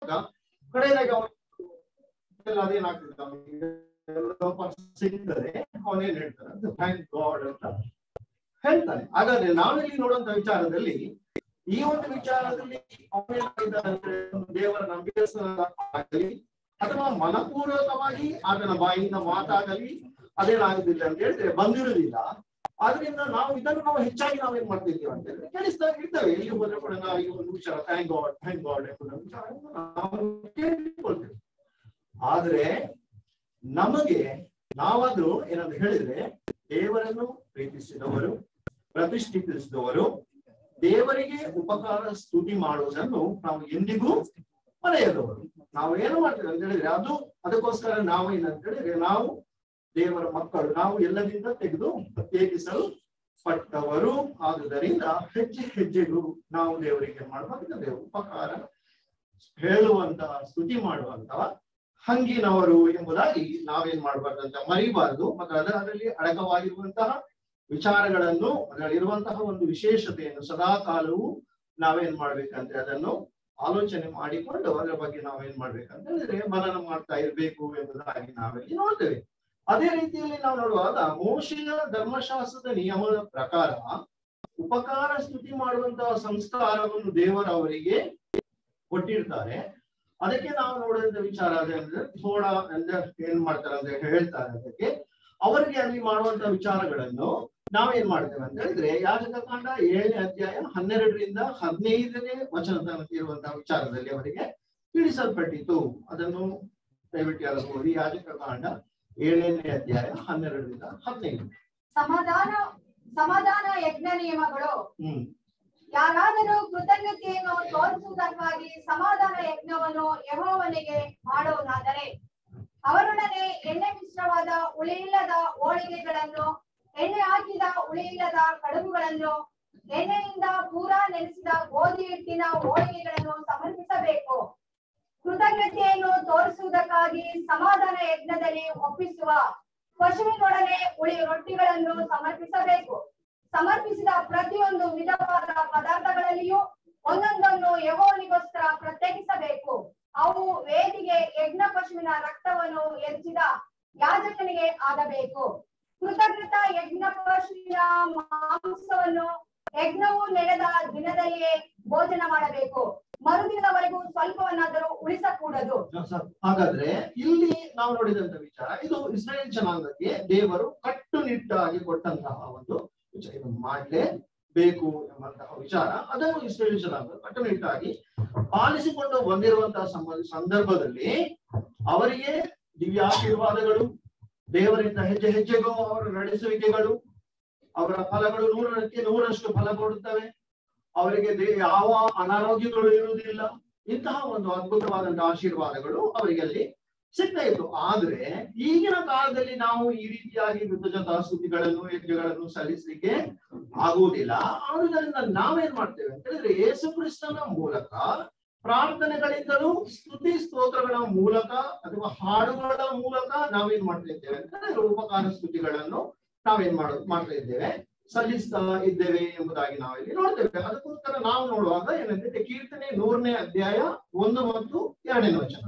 ಕಡೆಯದಾಗಿ ಅವನು ಅದೇನಾಗ್ತದೆ ಅವನಿಗೆ ಸಿಗ್ತದೆ ಅವನೇನ್ ಹೇಳ್ತಾನೆ ಥ್ಯಾಂಕ್ ಗಾಡ್ ಅಂತ ಹೇಳ್ತಾನೆ ಹಾಗಾದ್ರೆ ನಾವಿಲ್ಲಿ ನೋಡುವಂತ ವಿಚಾರದಲ್ಲಿ ಈ ಒಂದು ವಿಚಾರದಲ್ಲಿ ಅವನೇನಾಗಿದ್ದಾನೆ ಅಂದ್ರೆ ದೇವರ ನಂಬಿಕೆ ಅಥವಾ ಮನಪೂರ್ವಕವಾಗಿ ಆತನ ಬಾಯಿಂದ ಮಾತಾಗಲಿ ಅದೇನಾಗುದಿಲ್ಲ ಅಂತ ಹೇಳಿದ್ರೆ ಬಂದಿರುವುದಿಲ್ಲ ಆದ್ರಿಂದ ನಾವು ಇದನ್ನು ನಾವು ಹೆಚ್ಚಾಗಿ ನಾವು ಏನ್ ಮಾಡ್ತಿದ್ದೀವಿ ಅಂತ ಹೇಳಿದ್ರೆ ಕೇಳಿಸ್ತಾ ಇರ್ತೇವೆ ಎಲ್ಲಿ ಹೋದ್ರೆ ಕೂಡ ನಾವು ಈ ಒಂದು ವಿಚಾರ ಥ್ಯಾಂಕ್ ಗಾಡ್ ಥ್ಯಾಂಕ್ ಗಾಡ್ ಎಂಬುದನ್ನು ವಿಚಾರವನ್ನು ನಾವು ಕೇಳಿಕೊಳ್ತೇವೆ ಆದ್ರೆ ನಮಗೆ ನಾವದು ಏನಂತ ಹೇಳಿದ್ರೆ ದೇವರನ್ನು ಪ್ರೀತಿಸಿದವರು ಪ್ರತಿಷ್ಠಿಸಿದವರು ದೇವರಿಗೆ ಉಪಕಾರ ಸ್ತುತಿ ಮಾಡುವುದನ್ನು ನಾವು ಎಂದಿಗೂ ಮರೆಯದವರು ನಾವು ಏನು ಮಾಡ್ತೇವೆ ಅಂತ ಹೇಳಿದ್ರೆ ಅದು ಅದಕ್ಕೋಸ್ಕರ ನಾವು ಏನಂತ ಹೇಳಿದ್ರೆ ನಾವು ದೇವರ ಮಕ್ಕಳು ನಾವು ಎಲ್ಲದಿಂದ ತೆಗೆದು ಪ್ರತ್ಯೇಕಿಸಲು ಪಟ್ಟವರು ಆದುದರಿಂದ ಹೆಜ್ಜೆ ಹೆಜ್ಜೆಗೂ ನಾವು ದೇವರಿಗೆ ಮಾಡಬೇಕಾದ್ರೆ ಉಪಕಾರ ಹೇಳುವಂತಹ ಸ್ತುತಿ ಮಾಡುವಂತಹ ಹಂಗಿನವರು ಎಂಬುದಾಗಿ ನಾವೇನ್ ಮಾಡಬಾರ್ದಂತ ಮರಿಬಾರದು ಮತ್ತು ಅದರ ಅದರಲ್ಲಿ ಅಡಕವಾಗಿರುವಂತಹ ವಿಚಾರಗಳನ್ನು ಅದರಲ್ಲಿರುವಂತಹ ಒಂದು ವಿಶೇಷತೆಯನ್ನು ಸದಾ ಕಾಲವು ನಾವೇನ್ ಮಾಡ್ಬೇಕಂದ್ರೆ ಅದನ್ನು ಆಲೋಚನೆ ಮಾಡಿಕೊಂಡು ಅದರ ಬಗ್ಗೆ ನಾವೇನ್ ಮಾಡ್ಬೇಕಂತ ಹೇಳಿದ್ರೆ ಮನನ ಮಾಡ್ತಾ ಇರ್ಬೇಕು ಎಂಬುದಾಗಿ ನಾವಿಲ್ಲಿ ನೋಡ್ತೇವೆ ಅದೇ ರೀತಿಯಲ್ಲಿ ನಾವು ನೋಡುವಾಗ ಮೋಶಿಯ ಧರ್ಮಶಾಸ್ತ್ರದ ನಿಯಮದ ಪ್ರಕಾರ ಉಪಕಾರ ಸ್ತುತಿ ಮಾಡುವಂತಹ ಸಂಸ್ಕಾರವನ್ನು ದೇವರು ಅವರಿಗೆ ಕೊಟ್ಟಿರ್ತಾರೆ ಅದಕ್ಕೆ ನಾವು ನೋಡುವಂತ ವಿಚಾರ ಅದೇ ಅಂದ್ರೆ ಥೋಡ ಅಂದ್ರೆ ಏನ್ ಮಾಡ್ತಾರೆ ಅಂತ ಹೇಳ್ತಾರೆ ಅದಕ್ಕೆ ಅವರಿಗೆ ಅಲ್ಲಿ ಮಾಡುವಂತ ವಿಚಾರಗಳನ್ನು ನಾವೇನ್ ಮಾಡ್ತೇವೆ ಅಂತ ಹೇಳಿದ್ರೆ ಯಾಜಕ ಕಾಂಡ ಏಳನೇ ಅಧ್ಯಾಯ ಹನ್ನೆರಡರಿಂದ ಹದಿನೈದನೇ ವಚನ ತನಕ ಇರುವಂತಹ ವಿಚಾರದಲ್ಲಿ ಅವರಿಗೆ ತಿಳಿಸಲ್ಪಟ್ಟಿತು ಅದನ್ನು ದಯವಿಟ್ಟು ಯಾರು ಓದಿ ಯಾಜಕ ಕಾಂಡ ಏಳನೇ ಅಧ್ಯಾಯ ಹನ್ನೆರಡರಿಂದ ಹದಿನೈದು ಸಮಾಧಾನ ಸಮಾಧಾನ ಯಜ್ಞ ನಿಯಮಗಳು ಹ್ಮ್ ಯಾರಾದರೂ ಕೃತಜ್ಞತೆಯನ್ನು ತೋರಿಸುವುದಕ್ಕಾಗಿ ಸಮಾಧಾನ ಯಜ್ಞವನ್ನು ಯಹೋವನಿಗೆ ಮಾಡುವುದಾದರೆ ಅವರೊಡನೆ ಎಣ್ಣೆ ಮಿಶ್ರವಾದ ಉಳಿಯಿಲ್ಲದ ಹೋಳಿಗೆಗಳನ್ನು ಎಣ್ಣೆ ಹಾಕಿದ ಉಳಿಯಿಲ್ಲದ ಕಡುಬುಗಳನ್ನು ಎಣ್ಣೆಯಿಂದ ಪೂರಾ ನೆನೆಸಿದ ಗೋಧಿ ಹಿಟ್ಟಿನ ಹೋಳಿಗೆಗಳನ್ನು ಸಮರ್ಪಿಸಬೇಕು ಕೃತಜ್ಞತೆಯನ್ನು ತೋರಿಸುವುದಕ್ಕಾಗಿ ಸಮಾಧಾನ ಯಜ್ಞದಲ್ಲಿ ಒಪ್ಪಿಸುವ ಪಶುವಿನೊಡನೆ ಉಳಿ ರೊಟ್ಟಿಗಳನ್ನು ಸಮರ್ಪಿಸಬೇಕು ಸಮರ್ಪಿಸಿದ ಪ್ರತಿಯೊಂದು ವಿಧವಾದ ಪದಾರ್ಥಗಳಲ್ಲಿಯೂ ಒಂದೊಂದನ್ನು ಯಹೋವನಿಗೋಸ್ಕರ ಪ್ರತ್ಯೇಕಿಸಬೇಕು ಅವು ವೇದಿಗೆ ಯಜ್ಞ ಪಶುವಿನ ರಕ್ತವನ್ನು ಎರ್ಚಿದ ಯಾಜಕನಿಗೆ ಆಗಬೇಕು ಕೃತಜ್ಞತಾ ಯಜ್ಞ ಪಶುವಿನ ಮಾಂಸವನ್ನು ಯಜ್ಞವು ನಡೆದ ದಿನದಲ್ಲಿಯೇ ಭೋಜನ ಮಾಡಬೇಕು ಮರುದಿನದವರೆಗೂ ಸ್ವಲ್ಪವನ್ನಾದರೂ ಉಳಿಸಕೂಡದು ಹಾಗಾದ್ರೆ ಇಲ್ಲಿ ನಾವು ನೋಡಿದಂತ ವಿಚಾರ ಇದು ಇಸ್ರೇಲ್ ಜನಾಂಗಕ್ಕೆ ದೇವರು ಕಟ್ಟುನಿಟ್ಟಾಗಿ ಕೊಟ್ಟಂತಹ ಒಂದು ವಿಚಾರ ಇದು ಮಾಡ್ಲೇಬೇಕು ಎಂಬಂತಹ ವಿಚಾರ ಅದನ್ನು ಇಸ್ರೇಲ್ ಜನಾಂಗ ಕಟ್ಟುನಿಟ್ಟಾಗಿ ಪಾಲಿಸಿಕೊಂಡು ಬಂದಿರುವಂತಹ ಸಂಬಂಧ ಸಂದರ್ಭದಲ್ಲಿ ಅವರಿಗೆ ದಿವ್ಯಾಶೀರ್ವಾದಗಳು ದೇವರಿಂದ ಹೆಜ್ಜೆ ಹೆಜ್ಜೆಗೂ ಅವರ ನಡೆಸುವಿಕೆಗಳು ಅವರ ಫಲಗಳು ನೂರಕ್ಕೆ ನೂರಷ್ಟು ಫಲ ಕೊಡುತ್ತವೆ ಅವರಿಗೆ ದೇ- ಯಾವ ಅನಾರೋಗ್ಯಗಳು ಇರುವುದಿಲ್ಲ ಇಂತಹ ಒಂದು ಅದ್ಭುತವಾದಂತಹ ಆಶೀರ್ವಾದಗಳು ಅವರಿಗೆ ಅಲ್ಲಿ ಸಿಗ್ತಾ ಇತ್ತು ಆದ್ರೆ ಈಗಿನ ಕಾಲದಲ್ಲಿ ನಾವು ಈ ರೀತಿಯಾಗಿ ಋತುಜತಾ ಸ್ತುತಿಗಳನ್ನು ಯಜ್ಞಗಳನ್ನು ಸಲ್ಲಿಸಲಿಕ್ಕೆ ಆಗುವುದಿಲ್ಲ ಆದುದರಿಂದ ನಾವೇನ್ ಮಾಡ್ತೇವೆ ಅಂತ ಹೇಳಿದ್ರೆ ಯೇಸು ಕ್ರಿಸ್ತನ ಮೂಲಕ ಪ್ರಾರ್ಥನೆಗಳಿಂದಲೂ ಸ್ತುತಿ ಸ್ತೋತ್ರಗಳ ಮೂಲಕ ಅಥವಾ ಹಾಡುಗಳ ಮೂಲಕ ನಾವೇನ್ ಮಾಡ್ತಾ ಇದ್ದೇವೆ ಅಂತ ಹೇಳಿದ್ರೆ ಉಪಕಾರ ಸ್ತುತಿಗಳನ್ನು ನಾವೇನ್ ಮಾಡ ಮಾಡ್ತಾ ಇದ್ದೇವೆ ಸಲ್ಲಿಸ್ತಾ ಇದ್ದೇವೆ ಎಂಬುದಾಗಿ ನಾವಿಲ್ಲಿ ನೋಡ್ತೇವೆ ಅದಕ್ಕೋಸ್ಕರ ನಾವು ನೋಡುವಾಗ ಏನಂದ್ರೆ ಕೀರ್ತನೆ ನೂರನೇ ಅಧ್ಯಾಯ ಒಂದು ಮತ್ತು ಎರಡನೇ ವಚನ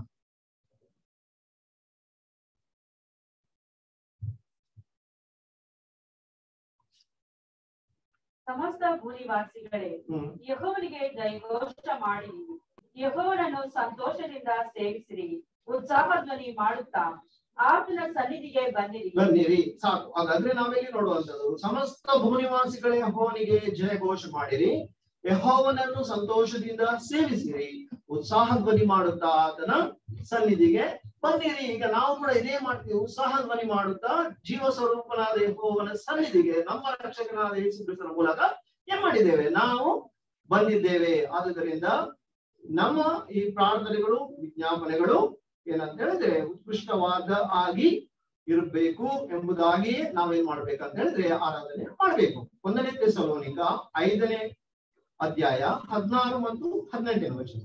ಸಮಸ್ತ ಭೂನಿವಾಸಿಗಳೇ ಹ್ಮ್ ಯಹೋವನಿಗೆ ಜಯಘೋಷ ಮಾಡಿರಿ ಯಹೋವನನ್ನು ಸಂತೋಷದಿಂದ ಸೇವಿಸಿರಿ ಉತ್ಸಾಹ ಧ್ವನಿ ಮಾಡುತ್ತಾ ಆತನ ಸನ್ನಿಧಿಗೆ ಬನ್ನಿರಿ ಬನ್ನಿರಿ ಸಾಕು ಹಾಗಾದ್ರೆ ನಾವೆಲ್ಲಿ ನೋಡುವಂತದ್ದು ಸಮಸ್ತ ಭೂನಿವಾಸಿಗಳೇ ಯಹೋವನಿಗೆ ಜಯ ಘೋಷ ಮಾಡಿರಿ ಯಹೋವನನ್ನು ಸಂತೋಷದಿಂದ ಸೇವಿಸಿರಿ ಉತ್ಸಾಹ ಧ್ವನಿ ಮಾಡುತ್ತಾ ಆತನ ಸನ್ನಿಧಿಗೆ ಬನ್ನಿರಿ ಈಗ ನಾವು ಕೂಡ ಇದೇ ಮಾಡ್ತೀವಿ ಉತ್ಸಾಹ ಧ್ವನಿ ಮಾಡುತ್ತಾ ಜೀವ ಸ್ವರೂಪನಾದ ಯಹೋವನ ಸನ್ನಿಧಿಗೆ ನಮ್ಮ ರಕ್ಷಕನಾದ ಯೇಸು ಕ್ರಿಸ್ತನ ಮೂಲಕ ಏನ್ ಮಾಡಿದ್ದೇವೆ ನಾವು ಬಂದಿದ್ದೇವೆ ಆದುದರಿಂದ ನಮ್ಮ ಈ ಪ್ರಾರ್ಥನೆಗಳು ವಿಜ್ಞಾಪನೆಗಳು ಏನಂತ ಹೇಳಿದ್ರೆ ಉತ್ಕೃಷ್ಟವಾದ ಆಗಿ ಇರಬೇಕು ಎಂಬುದಾಗಿ ನಾವೇನ್ ಮಾಡ್ಬೇಕಂತ ಹೇಳಿದ್ರೆ ಆರಾಧನೆ ಮಾಡ್ಬೇಕು ಒಂದನೇ ತೆಸಲೋನಿಕ ಐದನೇ ಅಧ್ಯಾಯ ಹದಿನಾರು ಮತ್ತು ಹದಿನೆಂಟನೇ ವಚನ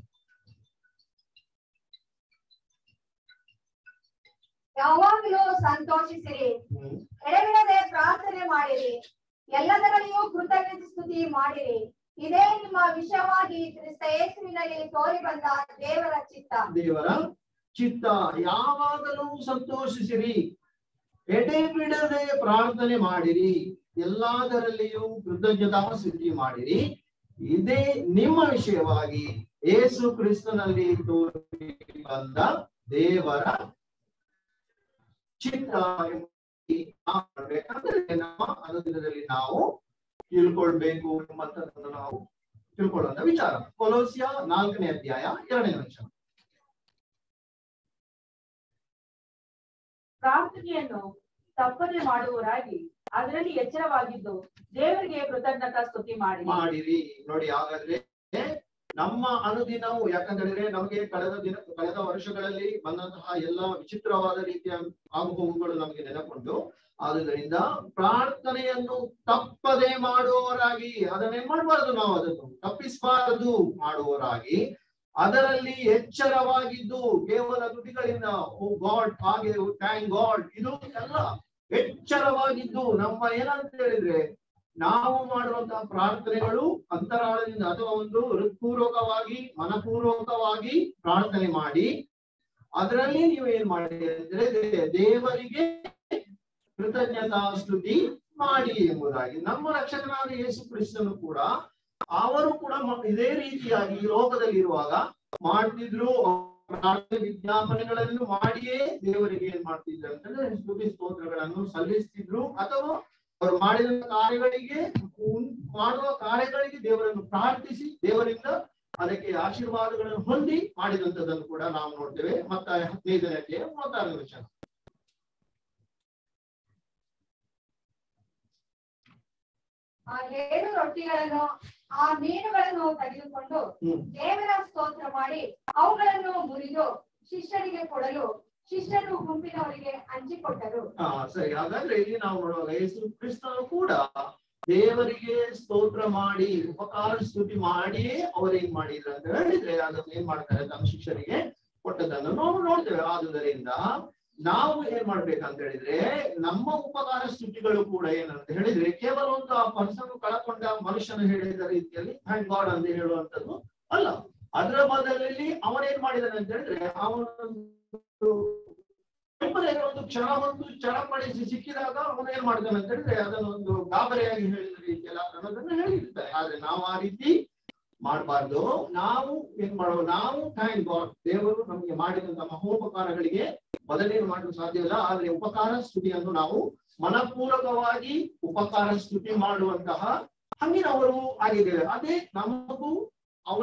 ಯಾವಾಗಲೂ ಸಂತೋಷಿಸಿರಿ ಹ್ಮ್. ಎಡೆಬಿಡದೆ ಪ್ರಾರ್ಥನೆ ಮಾಡಿರಿ ಎಲ್ಲದರಲ್ಲಿಯೂ ಕೃತಜ್ಞತೆ ಸ್ತುತಿ ಮಾಡಿರಿ ಇದೇ ನಿಮ್ಮ ವಿಷಯವಾಗಿ ಕ್ರಿಸ್ತ ಯೇಸುವಿನಲ್ಲಿ ತೋರಿ ಬಂದ ದೇವರ ಚಿತ್ತ ದೇವರ ಚಿತ್ತ ಯಾವಾಗಲೂ ಸಂತೋಷಿಸಿರಿ ಎಡೆ ಬಿಡದೆ ಪ್ರಾರ್ಥನೆ ಮಾಡಿರಿ ಎಲ್ಲಾದರಲ್ಲಿಯೂ ಕೃತಜ್ಞತಾ ಸ್ತುತಿ ಮಾಡಿರಿ ಇದೇ ನಿಮ್ಮ ವಿಷಯವಾಗಿ ಯೇಸು ಕ್ರಿಸ್ತನಲ್ಲಿ ತೋರಿ ಬಂದ ದೇವರ ಚಿತ್ತ ಎಂಬುದಾಗಿ ನಾವು ಮಾಡ್ಬೇಕಂದ್ರೆ ನಮ್ಮ ಅನುದಿನದಲ್ಲಿ ನಾವು ತಿಳ್ಕೊಳ್ಬೇಕು ಎಂಬಂತದನ್ನು ನಾವು ತಿಳ್ಕೊಳ್ಳುವಂತ ವಿಚಾರ ಕೊಲೋಸಿಯ ನಾಲ್ಕನೇ ಅಧ್ಯಾಯ ಎರಡನೇ ವಚನ ಪ್ರಾರ್ಥನೆಯನ್ನು ತಪ್ಪದೆ ಮಾಡುವವರಾಗಿ ಅದರಲ್ಲಿ ಎಚ್ಚರವಾಗಿದ್ದು ದೇವರಿಗೆ ಕೃತಜ್ಞತಾ ಸ್ತುತಿ ಮಾಡಿ ಮಾಡಿರಿ ನೋಡಿ ಹಾಗಾದ್ರೆ ನಮ್ಮ ಅನುದಿನವು ಯಾಕಂತೇಳಿದ್ರೆ ನಮಗೆ ಕಳೆದ ದಿನ ಕಳೆದ ವರ್ಷಗಳಲ್ಲಿ ಬಂದಂತಹ ಎಲ್ಲ ವಿಚಿತ್ರವಾದ ರೀತಿಯ ಆಗುಹೋಗುಗಳು ನಮಗೆ ನೆನಪುಂಟು ಆದುದರಿಂದ ಪ್ರಾರ್ಥನೆಯನ್ನು ತಪ್ಪದೆ ಮಾಡುವವರಾಗಿ ಅದನ್ನೇನ್ ಮಾಡಬಾರದು ನಾವು ಅದನ್ನು ತಪ್ಪಿಸಬಾರದು ಮಾಡುವವರಾಗಿ ಅದರಲ್ಲಿ ಎಚ್ಚರವಾಗಿದ್ದು ಕೇವಲ ತುಟಿಗಳಿಂದ ಓ ಗಾಡ್ ಹಾಗೆ ಥ್ಯಾಂಕ್ ಗಾಡ್ ಇದು ಎಲ್ಲ ಎಚ್ಚರವಾಗಿದ್ದು ನಮ್ಮ ಏನಂತ ಹೇಳಿದ್ರೆ ನಾವು ಮಾಡುವಂತಹ ಪ್ರಾರ್ಥನೆಗಳು ಅಂತರಾಳದಿಂದ ಅಥವಾ ಒಂದು ಹೃತ್ಪೂರ್ವಕವಾಗಿ ಮನಪೂರ್ವಕವಾಗಿ ಪ್ರಾರ್ಥನೆ ಮಾಡಿ ಅದರಲ್ಲಿ ನೀವು ಏನ್ ಮಾಡಿ ಅಂದ್ರೆ ದೇ- ದೇವರಿಗೆ ಕೃತಜ್ಞತಾ ಸ್ತುತಿ ಮಾಡಿ ಎಂಬುದಾಗಿ ನಮ್ಮ ರಕ್ಷಕನಾದ ಯೇಸು ಕ್ರಿಸ್ತನು ಕೂಡ ಅವರು ಕೂಡ ಮ- ಇದೇ ರೀತಿಯಾಗಿ ಈ ಲೋಕದಲ್ಲಿ ಇರುವಾಗ ಮಾಡ್ತಿದ್ರು ಪ್ರಾರ್ಥನೆ ವಿಜ್ಞಾಪನೆಗಳನ್ನು ಮಾಡಿಯೇ ದೇವರಿಗೆ ಏನ್ ಮಾಡ್ತಿದ್ರು ಅಂತಂದ್ರೆ ಸ್ತುತಿ ಸ್ತೋತ್ರಗಳನ್ನು ಸಲ್ಲಿಸ್ತಿದ್ರು ಅಥವಾ ಅವರು ಮಾಡಿದ ಕಾರ್ಯಗಳಿಗೆ ಉನ್- ಮಾಡುವ ಕಾರ್ಯಗಳಿಗೆ ದೇವರನ್ನು ಪ್ರಾರ್ಥಿಸಿ ದೇವರಿಂದ ಅದಕ್ಕೆ ಆಶೀರ್ವಾದಗಳನ್ನು ಹೊಂದಿ ಮಾಡಿದಂತದನ್ನು ಕೂಡ ನಾವು ನೋಡ್ತೇವೆ ಮತ್ತೆ ಹದಿನೈದನೇ ಅಧ್ಯಾಯ ಮೂವತ್ತಾರನೇ ವಚನ ಆ ಏಳು ರೊಟ್ಟಿಗಳನ್ನು ಆ ಮೀನುಗಳನ್ನು ತೆಗೆದುಕೊಂಡು ಹ್ಮ್ ದೇವರ ಸ್ತೋತ್ರ ಮಾಡಿ ಅವುಗಳನ್ನು ಮುರಿದು ಶಿಷ್ಯರಿಗೆ ಕೊಡಲು ಶಿಷ್ಯರು ಗುಂಪಿನವರಿಗೆ ಹಂಚಿಕೊಟ್ಟರು ಹಾ ಸರಿ ಹಾಗಾದ್ರೆ ಇಲ್ಲಿ ನಾವು ನೋಡುವಾಗ ಯೇಸು ಕ್ರಿಸ್ತನು ಕೂಡ ದೇವರಿಗೆ ಸ್ತೋತ್ರ ಮಾಡಿ ಉಪಕಾರ ಸ್ತುತಿ ಮಾಡಿಯೇ ಅವ್ರು ಏನ್ ಮಾಡಿದ್ರು ಅಂತ ಹೇಳಿದ್ರೆ ಅದನ್ನ ಏನ್ ಮಾಡ್ತಾರೆ ತಮ್ಮ ಶಿಷ್ಯರಿಗೆ ಕೊಟ್ಟದನ್ನು ನಾವು ನೋಡ್ತೇವೆ ಆದುದರಿಂದ ನಾವು ಏನ್ ಮಾಡ್ಬೇಕಂತ ಹೇಳಿದ್ರೆ ನಮ್ಮ ಉಪಕಾರ ಸ್ತುತಿಗಳು ಕೂಡ ಏನಂತ ಹೇಳಿದ್ರೆ ಕೇವಲ ಒಂದು ಆ ಪರ್ಸನ್ ಕಳಕೊಂಡ ಮನುಷ್ಯನು ಹೇಳಿದ ರೀತಿಯಲ್ಲಿ ಥ್ಯಾಂಕ್ ಗಾಡ್ ಅಂತ ಹೇಳುವಂತದ್ದು ಅಲ್ಲ ಅದರ ಬದಲಲ್ಲಿ ಅವನೇನ್ ಮಾಡಿದಾನೆ ಅಂತ ಹೇಳಿದ್ರೆ ಅವನೊಂದು ನೆಮ್ಮದಿಯ ಒಂದು ಕ್ಷಣ ಒಂದು ಚಡಪಡಿಸಿ ಸಿಕ್ಕಿದಾಗ ಅವನು ಏನ್ ಮಾಡ್ತಾನೆ ಅಂತ ಹೇಳಿದ್ರೆ ಅದನ್ನೊಂದು ಗಾಬರಿಯಾಗಿ ಹೇಳಿದ ರೀತಿಯಲ್ಲಿ ಅನ್ನೋದನ್ನ ಹೇಳಿರ್ತಾರೆ ಆದ್ರೆ ನಾವು ಆ ರೀತಿ ಮಾಡಬಾರ್ದು ನಾವು ಏನ್ ಮಾಡುವ ನಾವು ಥ್ಯಾಂಕ್ ಗಾಡ್ ದೇವರು ನಮಗೆ ಮಾಡಿದಂತ ಮಹೋಪಕಾರಗಳಿಗೆ ಬದಲೇನು ಮಾಡಲು ಸಾಧ್ಯವಿಲ್ಲ ಆದ್ರೆ ಉಪಕಾರ ಸ್ತುತಿಯನ್ನು ನಾವು ಮನಪೂರ್ವಕವಾಗಿ ಉಪಕಾರ ಸ್ತುತಿ ಮಾಡುವಂತಹ ಹಂಗಿನವರು ಆಗಿದ್ದೇವೆ ಅದೇ ನಮಗೂ ಅವರ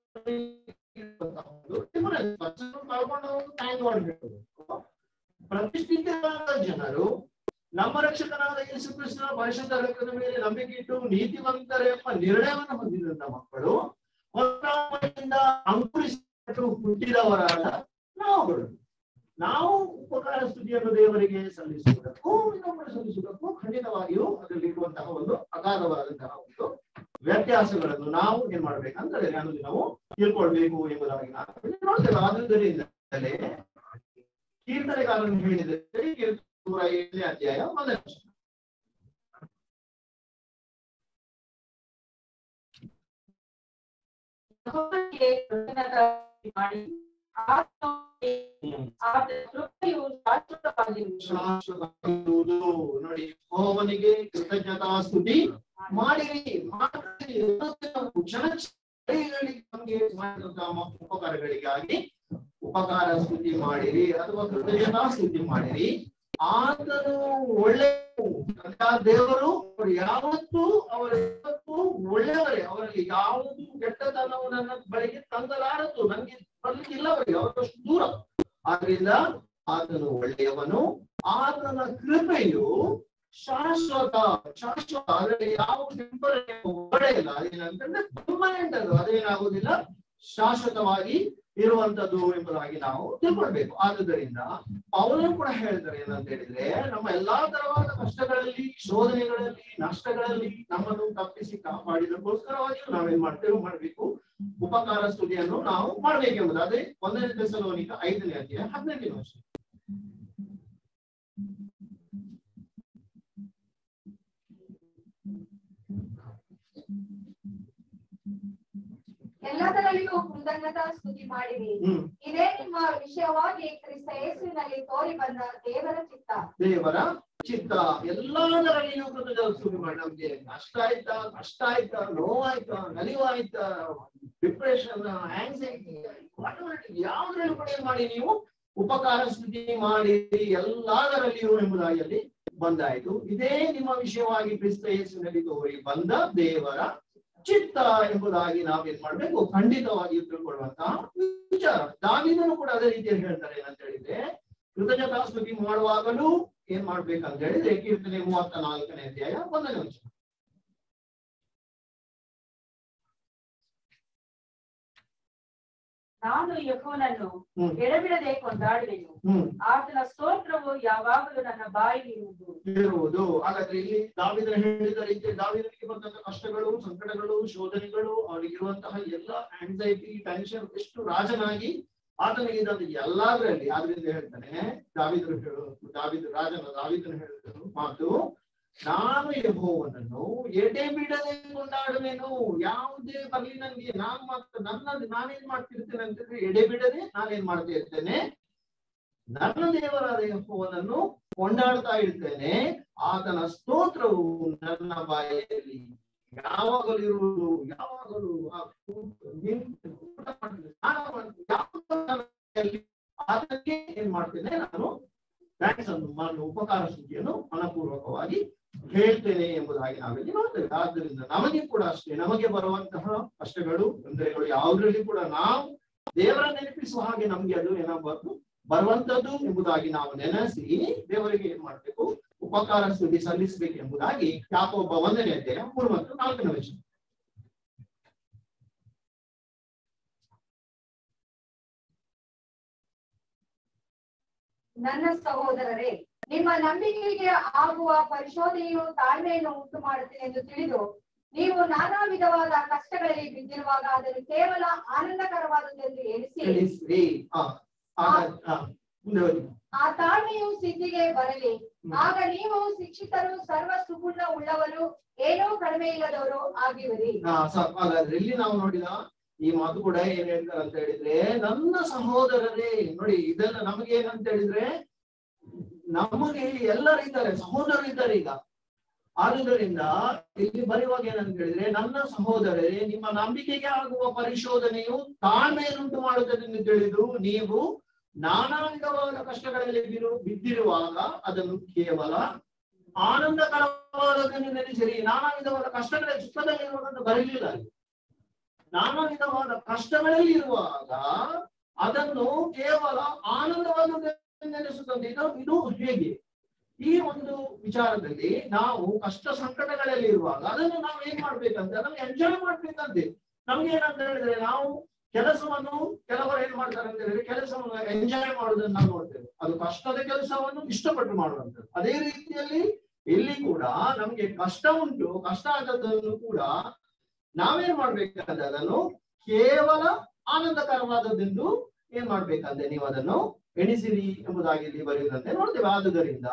ಕಳ್ಕೊಂಡು ಥ್ಯಾಂಕ್ ಗಾಡ್ ಹೇಳೋದು ಪ್ರತಿಷ್ಠಿತರಾದ ಜನರು ನಮ್ಮ ರಕ್ಷಕನಾದ ಯೇಸು ಕ್ರಿಸ್ತನ ಪರಿಶುದ್ಧ ರಕ್ತದ ಮೇಲೆ ನಂಬಿಕೆ ಇಟ್ಟು ನೀತಿವಂತರೆ ಎಂಬ ನಿರ್ಣಯವನ್ನು ಹೊಂದಿದಂತ ಮಕ್ಕಳು ಹೊರಯಿಂದ ಅಂಕುರಿಸಲ್ಪಟ್ಟು ಹುಟ್ಟಿದವರಾದ ನಾವುಗಳು ನಾವು ಉಪಕಾರ ಸ್ತುತಿಯನ್ನು ದೇವರಿಗೆ ಸಲ್ಲಿಸುವುದಕ್ಕೂ ಇನ್ನೊಬ್ಬರು ಸಲ್ಲಿಸುವುದಕ್ಕೂ ಖಂಡಿತವಾಗಿಯೂ ಅದರಲ್ಲಿ ಇರುವಂತಹ ಒಂದು ಅಗಾಧವಾದಂತಹ ಒಂದು ವ್ಯತ್ಯಾಸಗಳನ್ನು ನಾವು ಏನ್ ಮಾಡ್ಬೇಕಂದ್ರೆ ಅನ್ನೋದು ನಾವು ತಿಳ್ಕೊಳ್ಬೇಕು ಎಂಬುದಾಗಿ ನಾವು ಇಲ್ಲಿ ನೋಡ್ತೇವೆ ಆದುದರಿಂದಲೇ ಕೀರ್ತನೆಗಾರನು ಹೇಳಿದರೆ ಕೀರ್ತನೆ ನೂರ ಏಳನೇ ಅಧ್ಯಾಯ ಮೊದಲ ವಚನ. ಯೆಹೋವನಿಗೆ ಕೃತಜ್ಞತಾ ಸ್ತುತಿ ಮಾಡಿ ಆತನು ಆತನ ಕೃಪೆಯು ಶಾಶ್ವತವಾಗಿರುವುದು ಶಾಶ್ವತವಾಗಿರುವುದು. ನೋಡಿ ಯೆಹೋವನಿಗೆ ಕೃತಜ್ಞತಾ ಸ್ತುತಿ ಮಾಡಿರಿ ಮಾಡಿರಿ ಕ್ಷಣ ಕ್ಷಣಗಳಿಗೆ ನಮಗೆ ಮಾಡಿದಂತಹ ಮ- ಉಪಕಾರಗಳಿಗಾಗಿ ಉಪಕಾರ ಸ್ತುತಿ ಮಾಡಿರಿ ಅಥವಾ ಕೃತಜ್ಞತಾ ಸ್ತುತಿ ಮಾಡಿರಿ ಆತನು ಒಳ್ಳೆ ದೇವರು ಅವರು ಯಾವತ್ತೂ ಅವರ ಯಾವತ್ತೂ ಒಳ್ಳೆಯವರೇ ಅವರಲ್ಲಿ ಯಾವುದು ಕೆಟ್ಟತನವು ನನ್ನ ಬಳಿಗೆ ತಂದಲಾರದು ನನಗೆ ಬರ್ಲಿಕ್ಕಿಲ್ಲ ಅವರಿಗೆ ಅವರಷ್ಟು ದೂರ ಆದ್ರಿಂದ ಆತನು ಒಳ್ಳೆಯವನು ಆತನ ಕೃಪೆಯು ಶಾಶ್ವತ ಶಾಶ್ವತ ಅದರಲ್ಲಿ ಯಾವ ಒಳ್ಳೆ ಇಲ್ಲ ಅದೇನಂತಂದ್ರೆ ಪರ್ಮನೆಂಟ್ ಅದು ಅದೇನಾಗುದಿಲ್ಲ ಶಾಶ್ವತವಾಗಿ ಇರುವಂತದ್ದು ಎಂಬುದಾಗಿ ನಾವು ತಿಳ್ಕೊಳ್ಬೇಕು ಆದುದರಿಂದ ಅವನು ಕೂಡ ಹೇಳ್ತಾರೆ ಏನಂತ ಹೇಳಿದ್ರೆ ನಮ್ಮ ಎಲ್ಲಾ ತರವಾದ ಕಷ್ಟಗಳಲ್ಲಿ ಶೋಧನೆಗಳಲ್ಲಿ ನಷ್ಟಗಳಲ್ಲಿ ನಮ್ಮನ್ನು ತಪ್ಪಿಸಿ ಕಾಪಾಡಿದಕ್ಕೋಸ್ಕರವಾಗಿಯೂ ನಾವೇನ್ ಮಾಡ್ತೇವೆ ಮಾಡ್ಬೇಕು ಉಪಕಾರ ಸ್ತುತಿಯನ್ನು ನಾವು ಮಾಡ್ಬೇಕೆಂಬುದು ಅದೇ ಒಂದನೇ ದಶಲೋನಿಕ ಐದನೇ ಅಧ್ಯಾಯ ಹದಿನೆಂಟನೇ ವರ್ಷ ಎಲ್ಲದರಲ್ಲಿಯೂ ಕೃತಜ್ಞತಾ ಸ್ತುತಿ ಮಾಡಿರಿ ಹ್ಮ್ ಇದೇ ನಿಮ್ಮ ವಿಷಯವಾಗಿ ಕ್ರಿಸ್ತ ಯೇಸುವಿನಲ್ಲಿ ತೋರಿ ಬಂದ ದೇವರ ಚಿತ್ತ ದೇವರ ಚಿತ್ತ ಎಲ್ಲದರಲ್ಲಿಯೂ ಕೃತಜ್ಞ ಸ್ತುತಿ ಮಾಡಿ ನಮ್ಗೆ ಕಷ್ಟ ಆಯ್ತಾ ಕಷ್ಟ ಆಯ್ತಾ ನೋವಾಯ್ತಾ ನಲಿವಾಯ್ತಾ ಡಿಪ್ರೆಷನ್ ಆಂಗ್ಸೈಟಿ ಯಾವ್ದ್ರಲ್ಲಿ ಕೂಡ ಏನ್ ಮಾಡಿ ನೀವು ಉಪಕಾರ ಸ್ತುತಿ ಮಾಡಿ ಎಲ್ಲದರಲ್ಲಿಯೂ ಎಂಬುದಾಗಿ ಅಲ್ಲಿ ಬಂದಾಯ್ತು ಇದೇ ನಿಮ್ಮ ವಿಷಯವಾಗಿ ಕ್ರಿಸ್ತ ಯೇಸುವಿನಲ್ಲಿ ತೋರಿ ಬಂದ ದೇವರ ಚಿತ್ತ ಎಂಬುದಾಗಿ ನಾವೇನ್ ಮಾಡ್ಬೇಕು ಖಂಡಿತವಾಗಿ ತಿಳ್ಕೊಳ್ಳುವಂತಹ ವಿಚಾರ ದಾವಿದನು ಕೂಡ ಅದೇ ರೀತಿಯಲ್ಲಿ ಹೇಳ್ತಾರೆ ಏನಂತ ಹೇಳಿದ್ರೆ ಕೃತಜ್ಞತಾ ಸ್ತುತಿ ಮಾಡುವಾಗಲೂ ಏನ್ ಮಾಡ್ಬೇಕಂತ ಹೇಳಿದ್ರೆ ಕೀರ್ತನೆ ಮೂವತ್ತ ನಾಲ್ಕನೇ ಅಧ್ಯಾಯ ಒಂದನೇ ವಚನ ನಾನು ಯಹೋನನ್ನು ಹ್ಮ್ ಎಡಬಿಡದೆ ಕೊಂಡಾಡುವೆನು ಹ್ಮ್ ಆತನ ಸ್ತೋತ್ರವು ಯಾವಾಗಲೂ ನನ್ನ ಬಾಯಲ್ಲಿ ಇರುವುದು ಇರುವುದು ಹಾಗಾದ್ರೆ ಇಲ್ಲಿ ದಾವಿದ ಹೇಳಿದ ರೀತಿ ದಾವಿದನಿಗೆ ಬಂದಂತ ಕಷ್ಟಗಳು ಸಂಕಟಗಳು ಶೋಧನೆಗಳು ಅವನಿಗಿರುವಂತಹ ಎಲ್ಲ ಆಂಗ್ಸೈಟಿ ಟೆನ್ಷನ್ ಎಷ್ಟು ರಾಜನಾಗಿ ಆತನಿಗೆ ಇದ್ದಂತ ಎಲ್ಲಾದ್ರಲ್ಲಿ ಆದ್ರಿಂದ ಹೇಳ್ತಾನೆ ದಾವಿದರು ಹೇಳು ದಾವಿದ ರಾಜನ ದಾವಿದನು ಹೇಳಿದರು ಮಾತು ನಾನು ಯಹೋವನನ್ನು ಎಡೆ ಬಿಡದೆ ಕೊಂಡಾಡುವೆನು ಯಾವುದೇ ಬರ್ಲಿ ನನ್ಗೆ ನಾನ್ ಮಾತ್ರ ನನ್ನ ನಾನೇನ್ ಮಾಡ್ತಿರ್ತೇನೆ ಅಂತಂದ್ರೆ ಎಡೆ ಬಿಡದೆ ನಾನೇನ್ ಮಾಡ್ತಾ ಇರ್ತೇನೆ ನನ್ನ ದೇವರಾದ ಯಹೋವನನ್ನು ಕೊಂಡಾಡ್ತಾ ಇರ್ತೇನೆ ಆತನ ಸ್ತೋತ್ರವು ನನ್ನ ಬಾಯಲ್ಲಿ ಯಾವಾಗಲೂ ಇರುವುದು ಯಾವಾಗಲೂ ಆ ನಿಂತು ಊಟ ಮಾಡ್ತೀನಿ, ಸ್ನಾನ ಮಾಡ್ತೀನಿ, ಯಾವಾಗಲೂ ನನ್ನ ಬಾಯಲ್ಲಿ ಆತನಿಗೆ ಏನ್ ಮಾಡ್ತೇನೆ ನಾನು ಥ್ಯಾಂಕ್ಸ್ ಅನ್ನು ನಾನು ಉಪಕಾರ ಸ್ತುತಿಯನ್ನು ಮನಪೂರ್ವಕವಾಗಿ ಹೇಳ್ತೇನೆ ಎಂಬುದಾಗಿ ನಾವಿಲ್ಲಿ ನೋಡ್ತೇವೆ ಆದ್ದರಿಂದ ನಮಗೆ ಕೂಡ ಅಷ್ಟೇ ನಮಗೆ ಬರುವಂತಹ ಕಷ್ಟಗಳು ತೊಂದರೆಗಳು ಯಾವುದ್ರಲ್ಲಿ ಕೂಡ ನಾವು ದೇವರ ನೆನಪಿಸುವ ಹಾಗೆ ನಮ್ಗೆ ಅದು ಏನಾಗಬಾರ್ದು ಬರುವಂತದ್ದು ಎಂಬುದಾಗಿ ನಾವು ನೆನೆಸಿ ದೇವರಿಗೆ ಏನ್ ಮಾಡ್ಬೇಕು ಉಪಕಾರ ಸ್ತುತಿ ಸಲ್ಲಿಸಬೇಕು ಎಂಬುದಾಗಿ ಯಾಕೊಬ್ಬ ಒಂದನೇ ಅಧ್ಯಾಯ ಮೂರು ಮತ್ತು ನಾಲ್ಕನೇ ವಚನ ನನ್ನ ಸಹೋದರರೇ ನಿಮ್ಮ ನಂಬಿಕೆಗೆ ಆಗುವ ಪರಿಶೋಧನೆಯು ತಾಳ್ಮೆಯನ್ನು ಉಂಟು ಮಾಡುತ್ತೆ ಎಂದು ತಿಳಿದು ನೀವು ನಾನಾ ವಿಧವಾದ ಕಷ್ಟಗಳಲ್ಲಿ ಬಿದ್ದಿರುವಾಗ ಅದನ್ನು ಕೇವಲ ಆನಂದಕರವಾದದ್ದೆಂದು ಎಣಿಸಿ ತಿಳಿಸ್ರಿ ಆ ಹಾಗಾದ್ರೆ ಆ, ಮುಂದೆ ಹೋಗಿ ಆ ತಾಳ್ಮೆಯು ಸಿದ್ಧಿಗೆ ಬರಲಿ ಆಗ ನೀವು ಶಿಕ್ಷಿತರು ಸರ್ವ ಸುಗುಣ ಉಳ್ಳವರು ಏನೂ ಕಡಿಮೆ ಇಲ್ಲದವರು ಆಗಿರುವಿರಿ ಆ, ಸ- ಹಾಗಾದ್ರೆ ಇಲ್ಲಿ ನಾವು ನೋಡಿದ ಈ ಮಾತು ಕೂಡ ಏನ್ ಹೇಳ್ತಾರೆ ಅಂತ ಹೇಳಿದ್ರೆ ನನ್ನ ಸಹೋದರರೇ ನೋಡಿ ಇದೆಲ್ಲ ನಮಗೆ ಏನಂತ ಹೇಳಿದ್ರೆ ನಮಗೆ ಎಲ್ಲರೂ ಇದ್ದಾರೆ ಸಹೋದರರು ಇದ್ದಾರೆ ಈಗ ಆದುದರಿಂದ ಇಲ್ಲಿ ಬರೆಯುವಾಗ ಏನಂತ ಹೇಳಿದ್ರೆ ನನ್ನ ಸಹೋದರರೇ ನಿಮ್ಮ ನಂಬಿಕೆಗೆ ಆಗುವ ಪರಿಶೋಧನೆಯು ತಾಳ್ಮೆಯನ್ನುಂಟು ಮಾಡುವುದನ್ನು ತಿಳಿದು ನೀವು ನಾನಾ ವಿಧವಾದ ಕಷ್ಟಗಳಲ್ಲಿ ಬಿರು ಬಿದ್ದಿರುವಾಗ ಅದನ್ನು ಕೇವಲ ಆನಂದಕರವಾದದನ್ನು ನೆನೆಸಿರಿ ನಾನಾ ವಿಧವಾದ ಕಷ್ಟಗಳ ಸುಖದಲ್ಲಿ ಇರುವುದನ್ನು ಬರಲಿಲ್ಲ ಅಲ್ಲಿ. ನಾನಾ ವಿಧವಾದ ಕಷ್ಟಗಳಲ್ಲಿ ಇರುವಾಗ ಅದನ್ನು ಕೇವಲ ಆನಂದವಾದದ್ದನ್ನು ನೆನೆಸುತ್ತದೆ ಇದು ಇದು ಹೇಗೆ ಈ ಒಂದು ವಿಚಾರದಲ್ಲಿ ನಾವು ಕಷ್ಟ ಸಂಕಟಗಳಲ್ಲಿ ಇರುವಾಗ ಅದನ್ನು ನಾವು ಏನ್ ಮಾಡ್ಬೇಕಂತ ನಮ್ಗೆ ಎಂಜಾಯ್ ಮಾಡ್ಬೇಕಂತೆ ನಮ್ಗೆ ಏನಂತ ಹೇಳಿದ್ರೆ ನಾವು ಕೆಲಸವನ್ನು ಕೆಲವರು ಏನ್ ಮಾಡ್ತಾರೆ ಅಂತ ಹೇಳಿದ್ರೆ ಕೆಲಸವನ್ನು ಎಂಜಾಯ್ ಮಾಡುವುದನ್ನು ನಾವು ನೋಡ್ತೇವೆ ಅದು ಕಷ್ಟದ ಕೆಲಸವನ್ನು ಇಷ್ಟಪಟ್ಟು ಮಾಡುವಂಥದ್ದು ಅದೇ ರೀತಿಯಲ್ಲಿ ಇಲ್ಲಿ ಕೂಡ ನಮ್ಗೆ ಕಷ್ಟ ಉಂಟು ಕಷ್ಟ ಆದದ್ದನ್ನು ಕೂಡ ನಾವೇನ್ ಮಾಡ್ಬೇಕಂದ್ರೆ ಅದನ್ನು ಕೇವಲ ಆನಂದಕರವಾದದ್ದೆಂದು ಏನ್ ಮಾಡ್ಬೇಕಂದ್ರೆ ನೀವು ಅದನ್ನು ಎಣಿಸಿರಿ ಎಂಬುದಾಗಿ ಇಲ್ಲಿ ಬರೆಯುವುದಂತೆ ನೋಡ್ತೇವೆ ಆದುದರಿಂದ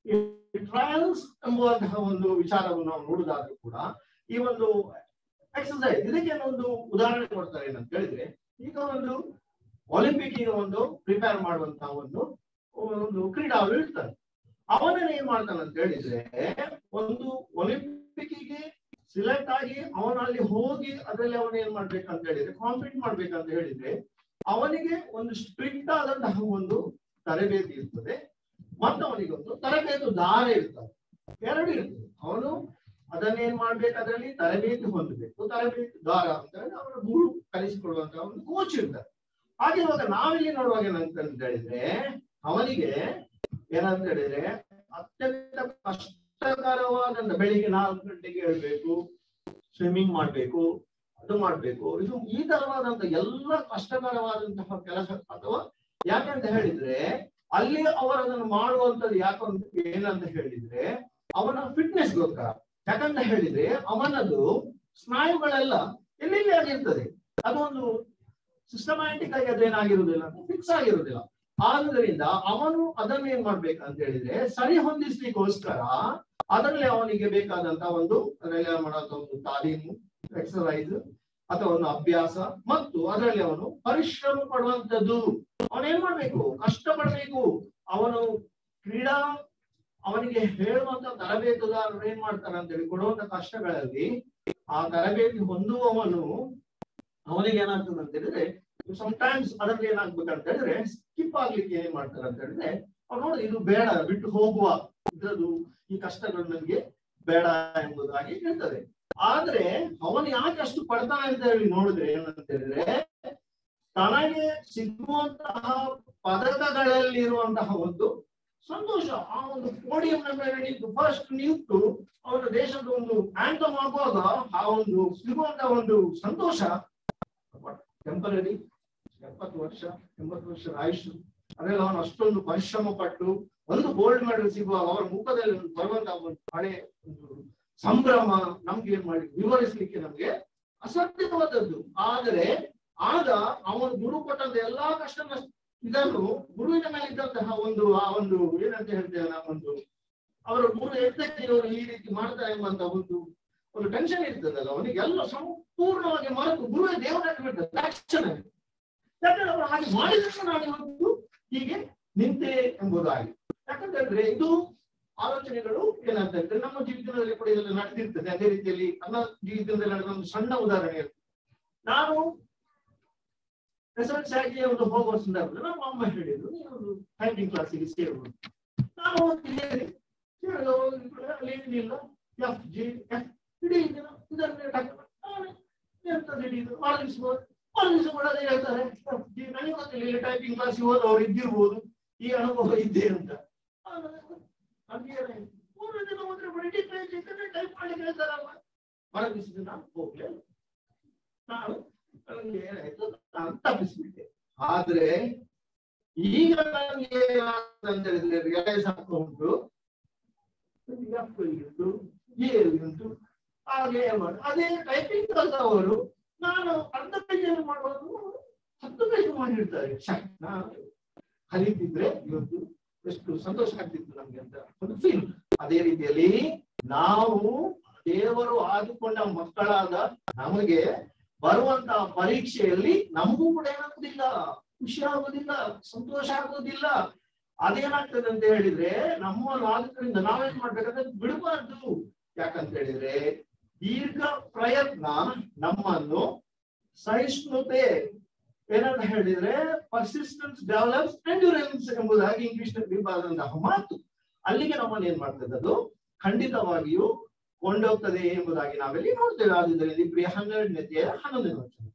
ಟ್ರಯಲ್ಸ್ ಎಂಬುವಂತಹ ಒಂದು ವಿಚಾರವನ್ನು ನಾವು ನೋಡುವುದಾದ್ರೂ ಕೂಡ ಈ ಒಂದು ಎಕ್ಸಸೈಸ್ ಇದಕ್ಕೆ ಒಂದು ಉದಾಹರಣೆ ಕೊಡ್ತಾರೆ ಏನಂತ ಹೇಳಿದ್ರೆ ಈಗ ಒಂದು ಒಲಿಂಪಿಕ್ ಗೆ ಒಂದು ಪ್ರಿಪೇರ್ ಮಾಡುವಂತಹ ಒಂದು ಒಂದು ಕ್ರೀಡಾಳು ಇರ್ತಾನೆ ಅವನನ್ನ ಏನ್ ಮಾಡ್ತಾನೆ ಅಂತ ಹೇಳಿದ್ರೆ ಒಂದು ಒಲಿಂಪಿಕ್ ಗೆ ಸಿಲೆಕ್ಟ್ ಆಗಿ ಅವನಲ್ಲಿ ಹೋಗಿ ಅದರಲ್ಲಿ ಅವನು ಏನ್ ಮಾಡ್ಬೇಕಂತ ಹೇಳಿದ್ರೆ ಕಾಂಪೀಟ್ ಮಾಡ್ಬೇಕಂತ ಹೇಳಿದ್ರೆ ಅವನಿಗೆ ಒಂದು ಸ್ಟ್ರಿಕ್ಟ್ ಆದಂತಹ ಒಂದು ತರಬೇತಿ ಇರ್ತದೆ ಮತ್ತು ಅವನಿಗೆ ಒಂದು ತರಬೇತು ದಾರ ಇರ್ತದೆ ಎರಡು ಇರ್ತದೆ ಅವನು ಅದನ್ನೇನ್ ಮಾಡ್ಬೇಕು ಅದರಲ್ಲಿ ತರಬೇತಿ ಹೊಂದಬೇಕು ತರಬೇತಿ ದಾರ ಅಂತ ಹೇಳಿ ಅವರ ಗುರು ಕಲಿಸಿಕೊಡುವಂತಹ ಒಂದು ಕೋಚ್ ಇರ್ತಾರೆ ಹಾಗಿರುವಾಗ ನಾವಿಲ್ಲಿ ನೋಡುವಾಗ ಏನಂತ ಹೇಳಿದ್ರೆ ಅವನಿಗೆ ಏನಂತ ಹೇಳಿದ್ರೆ ಅತ್ಯಂತ ಕಷ್ಟಕರವಾದಂತ ಬೆಳಿಗ್ಗೆ ನಾಲ್ಕು ಗಂಟೆಗೆ ಹೇಳ್ಬೇಕು ಸ್ವಿಮ್ಮಿಂಗ್ ಮಾಡ್ಬೇಕು ಅದು ಮಾಡ್ಬೇಕು ಇದು ಈ ತರವಾದಂತ ಎಲ್ಲ ಕಷ್ಟಕರವಾದಂತಹ ಕೆಲಸ ಅಥವಾ ಯಾಕಂತ ಹೇಳಿದ್ರೆ ಅಲ್ಲಿ ಅವರದನ್ನು ಮಾಡುವಂತದ್ದು ಯಾಕಂತ ಏನಂತ ಹೇಳಿದ್ರೆ ಅವನ ಫಿಟ್ನೆಸ್ ಗೋಸ್ಕರ ಯಾಕಂತ ಹೇಳಿದ್ರೆ ಅವನದು ಸ್ನಾಯುಗಳೆಲ್ಲ ಎಲ್ಲೆಲ್ಲಿ ಆಗಿರ್ತದೆ ಅದೊಂದು ಸಿಸ್ಟಮ್ಯಾಟಿಕ್ ಆಗಿ ಅದೇನಾಗಿರುವುದಿಲ್ಲ ಫಿಕ್ಸ್ ಆಗಿರುವುದಿಲ್ಲ ಆದುದರಿಂದ ಅವನು ಅದನ್ನ ಏನ್ ಮಾಡ್ಬೇಕಂತ ಹೇಳಿದ್ರೆ ಸರಿ ಹೊಂದಿಸ್ಲಿಕ್ಕೋಸ್ಕರ ಅದರಲ್ಲಿ ಅವನಿಗೆ ಬೇಕಾದಂತ ಒಂದು ಅದರಲ್ಲಿ ಮಾಡುವಂತ ಒಂದು ತಾಲೀಮು ಎಕ್ಸರ್ಸೈಸ್ ಅಥವಾ ಒಂದು ಅಭ್ಯಾಸ ಮತ್ತು ಅದರಲ್ಲಿ ಅವನು ಪರಿಶ್ರಮ ಪಡುವಂತದ್ದು ಅವನೇನ್ ಮಾಡ್ಬೇಕು ಕಷ್ಟ ಪಡ್ಬೇಕು ಅವನು ಕ್ರೀಡಾ ಅವನಿಗೆ ಹೇಳುವಂತ ತರಬೇತುದಾರರು ಏನ್ ಮಾಡ್ತಾರೆ ಅಂತೇಳಿ ಕೊಡುವಂತ ಕಷ್ಟಗಳಲ್ಲಿ ಆ ತರಬೇತಿ ಹೊಂದುವವನು ಅವನಿಗೆ ಏನಾಗ್ತದೆ ಅಂತ ಹೇಳಿದ್ರೆ ಟೈಮ್ಸ್ ಅದ್ರಲ್ಲಿ ಏನಾಗ್ಬೇಕಂತ ಹೇಳಿದ್ರೆ ಸ್ಕಿಪ್ ಆಗ್ಲಿಕ್ಕೆ ಏನ್ ಮಾಡ್ತಾರೆ ಅಂತ ಹೇಳಿದ್ರೆ ಅವ್ರು ನೋಡಿ ಇದು ಬೇಡ ಬಿಟ್ಟು ಹೋಗುವ ಇದ್ರದ್ದು ಈ ಕಷ್ಟಗಳು ನನಗೆ ಬೇಡ ಎಂಬುದಾಗಿ ಹೇಳ್ತದೆ ಆದ್ರೆ ಅವನು ಯಾಕೆ ಅಷ್ಟು ಪಡ್ತಾನೆ ಅಂತ ಹೇಳಿ ನೋಡಿದ್ರೆ ಏನಂತ ಹೇಳಿದ್ರೆ ತನಗೆ ಸಿಗುವಂತಹ ಪದಕಗಳಲ್ಲಿರುವಂತಹ ಒಂದು ಸಂತೋಷ ಆ ಒಂದು ಪೋಡಿಯಂ ಮೇಲೆ ನಿಂತು ಫಸ್ಟ್ ನಿಂತು ಅವರ ದೇಶದ ಒಂದು ಆಂಟಮ್ ಆಗುವಾಗ ಆ ಒಂದು ಸಿಗುವಂತಹ ಒಂದು ಸಂತೋಷ ಟೆಂಪರರಿ ಎಪ್ಪತ್ತು ವರ್ಷ ಎಂಬತ್ತು ವರ್ಷ ಆಯುಷ್ ಅದೆಲ್ಲ ಅವನು ಅಷ್ಟೊಂದು ಪರಿಶ್ರಮ ಪಟ್ಟು ಒಂದು ಗೋಲ್ಡ್ ಮೆಡಲ್ ಸಿಗುವಾಗ ಅವರ ಮುಖದಲ್ಲಿ ಒಂದು ಬರುವಂತಹ ಒಂದು ಹಳೆ ಒಂದು ಸಂಭ್ರಮ ನಮ್ಗೆ ಏನ್ ಮಾಡಿ ವಿವರಿಸ್ಲಿಕ್ಕೆ ನಮ್ಗೆ ಅಸಾಧ್ಯವಾದದ್ದು ಆದರೆ ಆಗ ಅವನು ಗುರು ಕೊಟ್ಟಂತ ಎಲ್ಲಾ ಕಷ್ಟ ನಷ್ಟ ಇದನ್ನು ಗುರುವಿನ ಮೇಲೆ ಇದ್ದಂತಹ ಒಂದು ಆ ಒಂದು ಏನಂತ ಹೇಳ್ತೇವೆ ನಾವು ಒಂದು ಅವರ ಗುರು ಎದ್ದಕ್ಕೆ ಇವರು ಈ ರೀತಿ ಮಾಡ್ತಾರೆ ಎಂಬಂತ ಒಂದು ಒಂದು ಟೆನ್ಷನ್ ಇರ್ತದಲ್ಲ ಅವನಿಗೆ ಎಲ್ಲ ಸಂಪೂರ್ಣವಾಗಿ ಮರೆತು ಗುರುವೇ ದೇವರಾಗಿ ಬಿಡ್ತಾರೆ ತಕ್ಷಣ ಯಾಕಂದ್ರೆ ಅವರು ಹಾಗೆ ಮಾಡಿದ್ರೆ ನಾನು ಇವತ್ತು ಹೀಗೆ ನಿಂತೆ ಎಂಬುದಾಗಿ ಯಾಕಂತಂದ್ರೆ ಇದು ಆಲೋಚನೆಗಳು ಏನಂತ ಹೇಳಿದ್ರೆ ನಮ್ಮ ಜೀವಿತದಲ್ಲಿ ಕೂಡ ಇದೆಲ್ಲ ನಡೆದಿರ್ತದೆ ಅದೇ ರೀತಿಯಲ್ಲಿ ನನ್ನ ಜೀವಿತದಲ್ಲಿ ನಡೆದ ಒಂದು ಸಣ್ಣ ಉದಾಹರಣೆ ಇರ್ತದೆ. ನಾನು ಎಸ್ ಎಲ್ ಸಿ ಆಗಿ ಒಂದು ಹೋಗುವ ಸಂದರ್ಭದಲ್ಲಿ ನಮ್ಮ ಅಮ್ಮ ಹೇಳಿದ್ರು ನೀನು ಟೈಪಿಂಗ್ ಕ್ಲಾಸಿಗೆ ಸೇರುವುದು ನಾನು ಹೋಗ್ತಿದ್ದೆ ಸೇರಿದ ಅಲ್ಲಿ ಏನಿಲ್ಲ ಎಫ್ ಜಿ ಎಫ್ ಇಡೀ ದಿನ ಇದನ್ನೇ ಟಕ್ ನಾನು ಎಂತದ್ದು ಹಿಡಿಯುದು ಮಾರ್ಗಿಸ್ಬೋದು ಮಾರ್ಗಿಸ್ಬೋದು ಅದೇ ಹೇಳ್ತಾರೆ ಎಫ್ ಜಿ ನನಗೆ ಗೊತ್ತಿಲ್ಲ ಇಲ್ಲಿ ಟೈಪಿಂಗ್ ಕ್ಲಾಸಿಗೆ ಹೋದವರು ಇದ್ದಿರ್ಬೋದು ಈ ಅನುಭವ ಇದ್ದೆ ಅಂತ ನಾನು ನಮ್ಗೆ ಏನಾಯ್ತು? ಮೂರು ದಿನ ಹೋದ್ರೆ ಬರೀ ಟೈಪ್ ಟೈಪ್ ಮಾಡಿ ಹೇಳ್ತಾರಲ್ಲ ಮರಗಿಸಿದ ನಾನು ಹೋಗ್ಲೇ ಇಲ್ಲ. ನಾನು ನನಗೆ ಏನಾಯ್ತು ನಾನು ತಪ್ಪಿಸ್ಬಿಟ್ಟೆ ಆದ್ರೆ ಈಗ ನನಗೆ ಏನಾಗ್ತದೆ ಅಂತ ಹೇಳಿದ್ರೆ ರಿಯಲೈಸ್ ಆಗ್ತಾ ಉಂಟು ಎಫ್ ಉಂಟು ಎ ಉಂಟು ಹಾಗೆ ಮಾಡಿ ಅದೇ ಟೈಪಿಂಗ್ ಕಲ್ತವರು ನಾನು ಅರ್ಧ ಪೇಜ್ ಮಾಡುವುದು ಹತ್ತು ಪೇಜ್ ಮಾಡಿರ್ತಾರೆ ಛೆ, ನಾನು ಕಲಿತಿದ್ರೆ ಇವತ್ತು ಎಷ್ಟು ಸಂತೋಷ ಆಗ್ತಿತ್ತು ನಮ್ಗೆ ಅಂತ ಒಂದು ಫೀಲ್ ಅದೇ ರೀತಿಯಲ್ಲಿ ನಾವು ದೇವರು ಆದುಕೊಂಡ ಮಕ್ಕಳಾದ ನಮಗೆ ಬರುವಂತಹ ಪರೀಕ್ಷೆಯಲ್ಲಿ ನಮಗೂ ಕೂಡ ಏನಾಗುದಿಲ್ಲ ಖುಷಿ ಆಗುದಿಲ್ಲ ಸಂತೋಷ ಆಗುದಿಲ್ಲ ಅದೇನಾಗ್ತದೆ ಅಂತ ಹೇಳಿದ್ರೆ ನಮ್ಮ ಆದ್ರಿಂದ ನಾವೇನ್ ಮಾಡ್ಬೇಕಂದ್ರೆ ಬಿಡಬಾರ್ದು ಯಾಕಂತ ಹೇಳಿದ್ರೆ ದೀರ್ಘ ಪ್ರಯತ್ನ ನಮ್ಮನ್ನು ಸಹಿಷ್ಣುತೆ ಏನಂತ ಹೇಳಿದ್ರೆ ಪರ್ಸಿಸ್ಟೆನ್ಸ್ ಡೆವಲಪ್ಸ್ ಎಂಡ್ಯೂರೆನ್ಸ್ ಎಂಬುದಾಗಿ ಇಂಗ್ಲಿಷ್ ನಲ್ಲಿ ಬರೆದಂತಹ ಮಾತು ಅಲ್ಲಿಗೆ ನಮ್ಮನ್ನು ಏನ್ ಮಾಡ್ತದೆ ಅದು ಖಂಡಿತವಾಗಿಯೂ ಕೊಂಡೋಗ್ತದೆ ಎಂಬುದಾಗಿ ನಾವಿಲ್ಲಿ ನೋಡ್ತೇವೆ ಆದ್ರಿಂದ ಪ್ರಿಯ ಹನ್ನೆರಡನೇತೆಯ ಹನ್ನೊಂದನೇ ವಚನ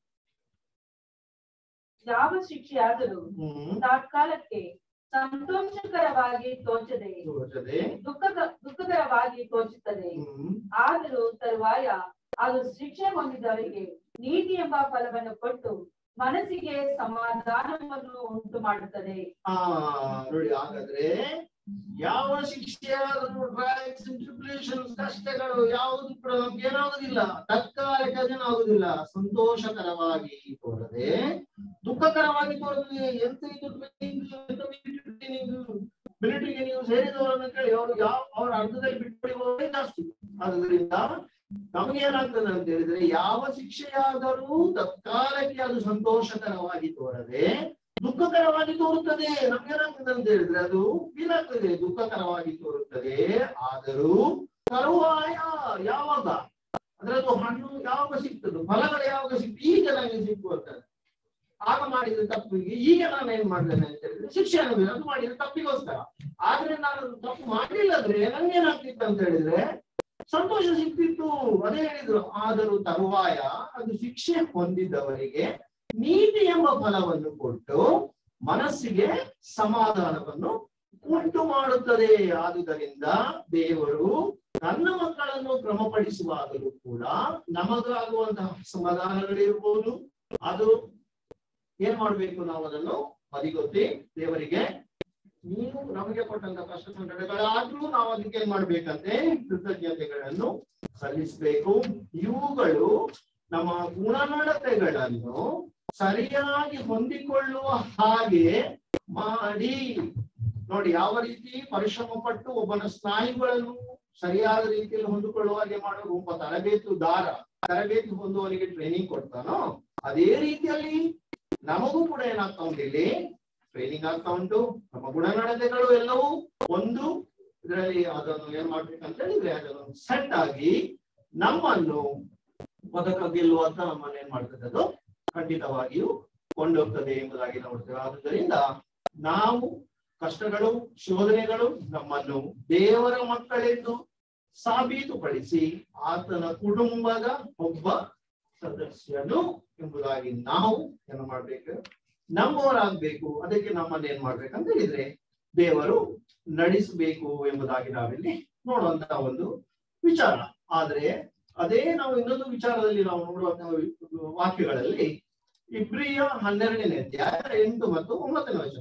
ಯಾವ ಶಿಕ್ಷೆಯಾದರೂ ಹ್ಮ್ ತಾತ್ಕಾಲಕ್ಕೆ ಸಂತೋಷಕರವಾಗಿ ತೋಚದೆ ತೋರ್ತದೆ. ದುಃಖದ ದುಃಖಕರವಾಗಿ ತೋಚುತ್ತದೆ ಹ್ಮ್ ಆದರೂ ತರುವಾಯ ಅದು ಶಿಕ್ಷೆ ಹೊಂದಿದವರಿಗೆ ನೀತಿ ಎಂಬ ಫಲವನ್ನು ಕೊಟ್ಟು ಮನಸ್ಸಿಗೆ ಸಮಾಧಾನವನ್ನು ಉಂಟು ಮಾಡುತ್ತದೆ ಆ ನೋಡಿ ಹಾಗಾದ್ರೆ ಯಾವ ಶಿಕ್ಷೆಯಾದರೂ ಟ್ರಯಲ್ಸ್ ಟ್ರಿಬ್ಯುಲೇಷನ್ಸ್ ಕಷ್ಟಗಳು ಯಾವುದು ಕೂಡ ನಮ್ಗೆ ಏನಾಗುದಿಲ್ಲ ತತ್ಕಾಲಿಕ ಏನಾಗುದಿಲ್ಲ ಸಂತೋಷಕರವಾಗಿ ತೋರದೆ ದುಃಖಕರವಾಗಿ ತೋರದೆ ಎಂತ ಇದು ಟ್ರೈನಿಂಗ್ ಮಿಲಿಟರಿಗೆ ನೀವು ಸೇರಿದವರನ್ನ ಕೇಳಿ ಅವರು ಯಾವ ಅವ್ರ ಅರ್ಧದಲ್ಲಿ ಬಿಟ್ಬಿಡುವವರೇ ಜಾಸ್ತಿ ಆದ್ರಿಂದ ನಮ್ಗೆ ಏನಾಗ್ತದೆ ಅಂತ ಹೇಳಿದ್ರೆ ಯಾವ ಶಿಕ್ಷೆಯಾದರೂ ತತ್ಕಾಲಕ್ಕೆ ಅದು ಸಂತೋಷಕರವಾಗಿ ತೋರದೆ ದುಃಖಕರವಾಗಿ ತೋರುತ್ತದೆ ನಮ್ಗೇನಾಗ್ತದೆ ಅಂತ ಹೇಳಿದ್ರೆ ಅದು ಏನಾಗ್ತದೆ ದುಃಖಕರವಾಗಿ ತೋರುತ್ತದೆ ಆದರೂ ತರುವಾಯ ಯಾವಾಗ ಅದ್ರದ್ದು ಹಣ್ಣು ಯಾವಾಗ ಸಿಗ್ತದೆ ಫಲಗಳು ಯಾವಾಗ ಸಿಗ್ತದೆ ಈಗ ನನಗೆ ಸಿಕ್ಕುವಂತದ್ದು ಆಗ ಮಾಡಿದ ತಪ್ಪಿಗೆ ಈಗ ನಾನು ಏನ್ ಮಾಡ್ತೇನೆ ಅಂತ ಹೇಳಿದ್ರೆ ಶಿಕ್ಷೆ ಅನ್ನೋದಿಲ್ಲ ಅದು ಮಾಡಿದ ತಪ್ಪಿಗೋಸ್ಕರ ಆದ್ರೆ ನಾನು ಅದು ತಪ್ಪು ಮಾಡಿಲ್ಲದ್ರೆ ನನ್ಗೇನಾಗ್ತಿತ್ತು ಅಂತ ಹೇಳಿದ್ರೆ ಸಂತೋಷ ಸಿಕ್ತಿತ್ತು ಅದೇ ಹೇಳಿದ್ರು ಆದರೂ ತರುವಾಯ ಅದು ಶಿಕ್ಷೆ ಹೊಂದಿದ್ದವರಿಗೆ ನೀತಿ ಎಂಬ ಫಲವನ್ನು ಕೊಟ್ಟು ಮನಸ್ಸಿಗೆ ಸಮಾಧಾನವನ್ನು ಉಂಟು ಮಾಡುತ್ತದೆ ಆದುದರಿಂದ ದೇವರು ತನ್ನ ಮಕ್ಕಳನ್ನು ಕ್ರಮಪಡಿಸುವಾಗಲೂ ಕೂಡ ನಮಗಾಗುವಂತಹ ಸಮಾಧಾನಗಳಿರ್ಬೋದು ಅದು ಏನ್ ಮಾಡ್ಬೇಕು ನಾವು ಅದನ್ನು ಬದಿಗೊತ್ತಿ ದೇವರಿಗೆ ನೀವು ನಮಗೆ ಕೊಟ್ಟಂತ ಕಷ್ಟ ಸಂಕಟಗಳಾದ್ರೂ ನಾವು ಅದಕ್ಕೆ ಏನ್ ಮಾಡ್ಬೇಕಂತೆ ಕೃತಜ್ಞತೆಗಳನ್ನು ಸಲ್ಲಿಸಬೇಕು ಇವುಗಳು ನಮ್ಮ ಗುಣನಡತೆಗಳನ್ನು ಸರಿಯಾಗಿ ಹೊಂದಿಕೊಳ್ಳುವ ಹಾಗೆ ಮಾಡಿ ನೋಡಿ ಯಾವ ರೀತಿ ಪರಿಶ್ರಮ ಪಟ್ಟು ಒಬ್ಬನ ಸ್ನಾಯುಗಳನ್ನು ಸರಿಯಾದ ರೀತಿಯಲ್ಲಿ ಹೊಂದಿಕೊಳ್ಳುವ ಹಾಗೆ ಮಾಡೋ ಒಬ್ಬ ತರಬೇತುದಾರ ತರಬೇತಿ ಹೊಂದುವವನಿಗೆ ಟ್ರೈನಿಂಗ್ ಕೊಡ್ತಾನೋ ಅದೇ ರೀತಿಯಲ್ಲಿ ನಮಗೂ ಕೂಡ ಏನಾಗ್ತಾ ಉಂಟು ಇಲ್ಲಿ ಟ್ರೈನಿಂಗ್ ಆಗ್ತಾ ಉಂಟು ನಮ್ಮ ಗುಣನಡತೆಗಳು ಎಲ್ಲವೂ ಒಂದು ಇದರಲ್ಲಿ ಅದನ್ನು ಏನ್ ಮಾಡ್ಬೇಕಂತ ಹೇಳಿದ್ರೆ ಅದನ್ನು ಸೆಟ್ ಆಗಿ ನಮ್ಮನ್ನು ಪದಕ ಗೆಲ್ಲುವಂತ ನಮ್ಮನ್ನು ಏನ್ ಮಾಡ್ತದೆ ಅದು ಖಂಡಿತವಾಗಿಯೂ ಕೊಂಡೋಗ್ತದೆ ಎಂಬುದಾಗಿ ನೋಡ್ತೇವೆ ಆದುದರಿಂದ ನಾವು ಕಷ್ಟಗಳು ಶೋಧನೆಗಳು ನಮ್ಮನ್ನು ದೇವರ ಮಕ್ಕಳೆಂದು ಸಾಬೀತುಪಡಿಸಿ ಆತನ ಕುಟುಂಬದ ಒಬ್ಬ ಸದಸ್ಯನು ಎಂಬುದಾಗಿ ನಾವು ಏನು ಮಾಡ್ಬೇಕು ನಮ್ಮವರಾಗ್ಬೇಕು ಅದಕ್ಕೆ ನಮ್ಮನ್ನ ಏನ್ ಮಾಡ್ಬೇಕಂತ ಹೇಳಿದ್ರೆ ದೇವರು ನಡೆಸಬೇಕು ಎಂಬುದಾಗಿ ನಾವಿಲ್ಲಿ ನೋಡುವಂತಹ ಒಂದು ವಿಚಾರ ಆದ್ರೆ ಅದೇ ನಾವು ಇನ್ನೊಂದು ವಿಚಾರದಲ್ಲಿ ನಾವು ನೋಡುವಂತಹ ವಾಕ್ಯಗಳಲ್ಲಿ ಇಬ್ರಿಯ ಹನ್ನೆರಡನೇ ಅಧ್ಯಾಯ ಎಂಟು ಮತ್ತು ಒಂಬತ್ತನೇ ವಚನ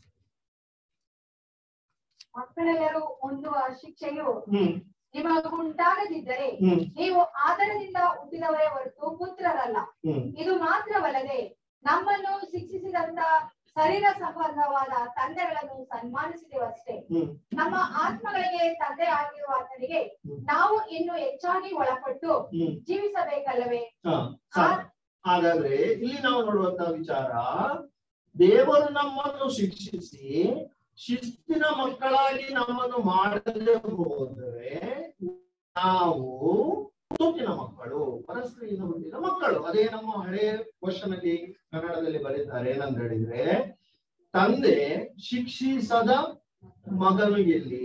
ಮಕ್ಕಳೆಲ್ಲರೂ ಹೊಂದುವ ಶಿಕ್ಷೆಯು ಹ್ಮ್ ನಿಮಗುಂಟಾಗದಿದ್ದರೆ ಹ್ಮ್ ನೀವು ಆದರದಿಂದ ಹುಟ್ಟಿದವರೇ ಹೊರತು ಪುತ್ರರಲ್ಲ ಹ್ಮ್ ಇದು ಮಾತ್ರವಲ್ಲದೆ ನಮ್ಮನ್ನು ಶಿಕ್ಷಿಸಿದಂತ ಶರೀರ ಸಂಬಂಧವಾದ ತಂದೆಗಳನ್ನು ಸನ್ಮಾನಿಸಿದೆವಷ್ಟೇ ಹ್ಮ್ ನಮ್ಮ ಆತ್ಮಗಳಿಗೆ ತಂದೆ ಆಗಿರುವ ಆತನಿಗೆ ಹ್ಮ್. ನಾವು ಇನ್ನು ಹೆಚ್ಚಾಗಿ ಒಳಪಟ್ಟು ಹ್ಮ್ ಜೀವಿಸಬೇಕಲ್ಲವೇ ಹಾ, ಸಾಕು. ಹಾಗಾದ್ರೆ ಇಲ್ಲಿ ನಾವು ನೋಡುವಂತಹ ವಿಚಾರ ದೇವರು ನಮ್ಮನ್ನು ಶಿಕ್ಷಿಸಿ ಶಿಸ್ತಿನ ಮಕ್ಕಳಾಗಿ ನಮ್ಮನ್ನು ಮಾಡದೆ ಹೋದರೆ ನಾವು ತುತ್ತಿನ ಮಕ್ಕಳು ಪರಸ್ತ್ರೀಯಿಂದ ಹುಟ್ಟಿದ ಮಕ್ಕಳು ಅದೇ ನಮ್ಮ ಹಳೆಯ ಕ್ವಶನಲ್ಲಿ ಕನ್ನಡದಲ್ಲಿ ಬರೀತಾರೆ ಏನಂತ ಹೇಳಿದ್ರೆ ತಂದೆ ಶಿಕ್ಷಿಸದ ಮಗನು ಎಲ್ಲಿ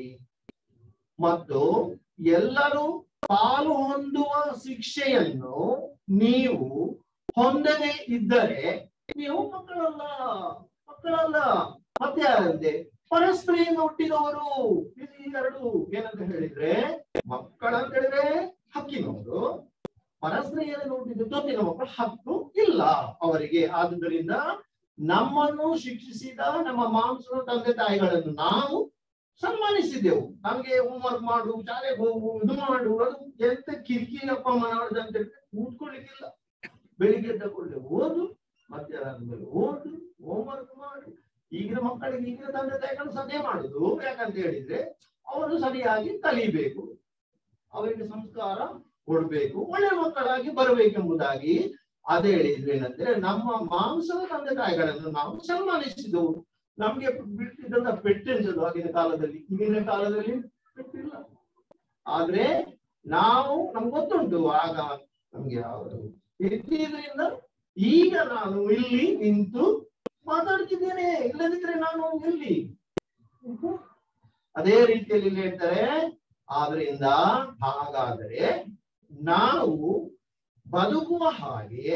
ಮತ್ತು ಎಲ್ಲರೂ ಪಾಲು ಹೊಂದುವ ಶಿಕ್ಷೆಯನ್ನು ನೀವು ಹೊಂದದೇ ಇದ್ದರೆ ನೀವು ಮಕ್ಕಳಲ್ಲ ಮಕ್ಕಳಲ್ಲ ಮತ್ತೆ ಯಾರಂತೆ ಪರಸ್ತ್ರೀಯಿಂದ ಹುಟ್ಟಿದವರು ಇಲ್ಲಿ ಎರಡು ಏನಂತ ಹೇಳಿದ್ರೆ ಮಕ್ಕಳ ಅಂತ ಹೇಳಿದ್ರೆ ಹಕ್ಕಿನವರು ಪರಸ್ತ್ರೀಯಲ್ಲಿ ಹುಟ್ಟಿದ ತೊತ್ತಿನ ಮಕ್ಕಳು ಹಕ್ಕು ಇಲ್ಲ ಅವರಿಗೆ ಆದುದರಿಂದ ನಮ್ಮನ್ನು ಶಿಕ್ಷಿಸಿದ ನಮ್ಮ ಮಾಂಸದ ತಂದೆ ತಾಯಿಗಳನ್ನು ನಾವು ಸನ್ಮಾನಿಸಿದೆವು ನಮ್ಗೆ ಹೋಮ್ವರ್ಕ್ ಮಾಡು ಶಾಲೆಗೆ ಹೋಗು ಇದು ಮಾಡು ಅದು ಎಂತ ಕಿರಿಕಿರಿ ಅಪ್ಪ ಅಮ್ಮ ಮಾಡಿದ ಅಂತ ಹೇಳಿದ್ರೆ ಕೂತ್ಕೊಳ್ಳಿಕ್ಕಿಲ್ಲ ಬೆಳಿಗ್ಗೆ ಎದ್ದ ಕೂಡಲೇ ಓದು ಮಧ್ಯಾಹ್ನ ಆದ್ಮೇಲೆ ಓದು ಹೋಮ್ವರ್ಕ್ ಮಾಡು ಈಗಿನ ಮಕ್ಕಳಿಗೆ ಈಗಿನ ತಂದೆ ತಾಯಿಗಳು ಸದೇ ಮಾಡುದು ಯಾಕಂತ ಹೇಳಿದ್ರೆ ಅವರು ಸರಿಯಾಗಿ ಕಲಿಬೇಕು ಅವರಿಗೆ ಸಂಸ್ಕಾರ ಕೊಡ್ಬೇಕು ಒಳ್ಳೆ ಮಕ್ಕಳಾಗಿ ಬರಬೇಕೆಂಬುದಾಗಿ ಅದೇ ಹೇಳಿದ್ರೆ ಏನಂದ್ರೆ ನಮ್ಮ ಮಾಂಸದ ತಂದೆ ತಾಯಿಗಳನ್ನು ನಾವು ಸನ್ಮಾನಿಸಿದೆವು ನಮ್ಗೆ ಬಿಟ್ಟಿದ್ದಂತ ಪೆಟ್ಟೆಂದದು ಆಗಿನ ಕಾಲದಲ್ಲಿ ಈಗಿನ ಕಾಲದಲ್ಲಿ ಪೆಟ್ಟಿಲ್ಲ ಆದ್ರೆ ನಾವು ನಮ್ಗೆ ಗೊತ್ತುಂಟು ಆಗ ನಮ್ಗೆ ಯಾವುದು ಎದ್ದಿದ್ರಿಂದ ಈಗ ನಾನು ಇಲ್ಲಿ ನಿಂತು ಮಾತಾಡ್ತಿದ್ದೇನೆ ಇಲ್ಲದಿದ್ರೆ ನಾನು ಎಲ್ಲಿ ಅದೇ ರೀತಿಯಲ್ಲಿ ಇಲ್ಲಿ ಹೇಳ್ತಾರೆ ಆದ್ರಿಂದ ಹಾಗಾದರೆ ನಾವು ಬದುಕುವ ಹಾಗೆ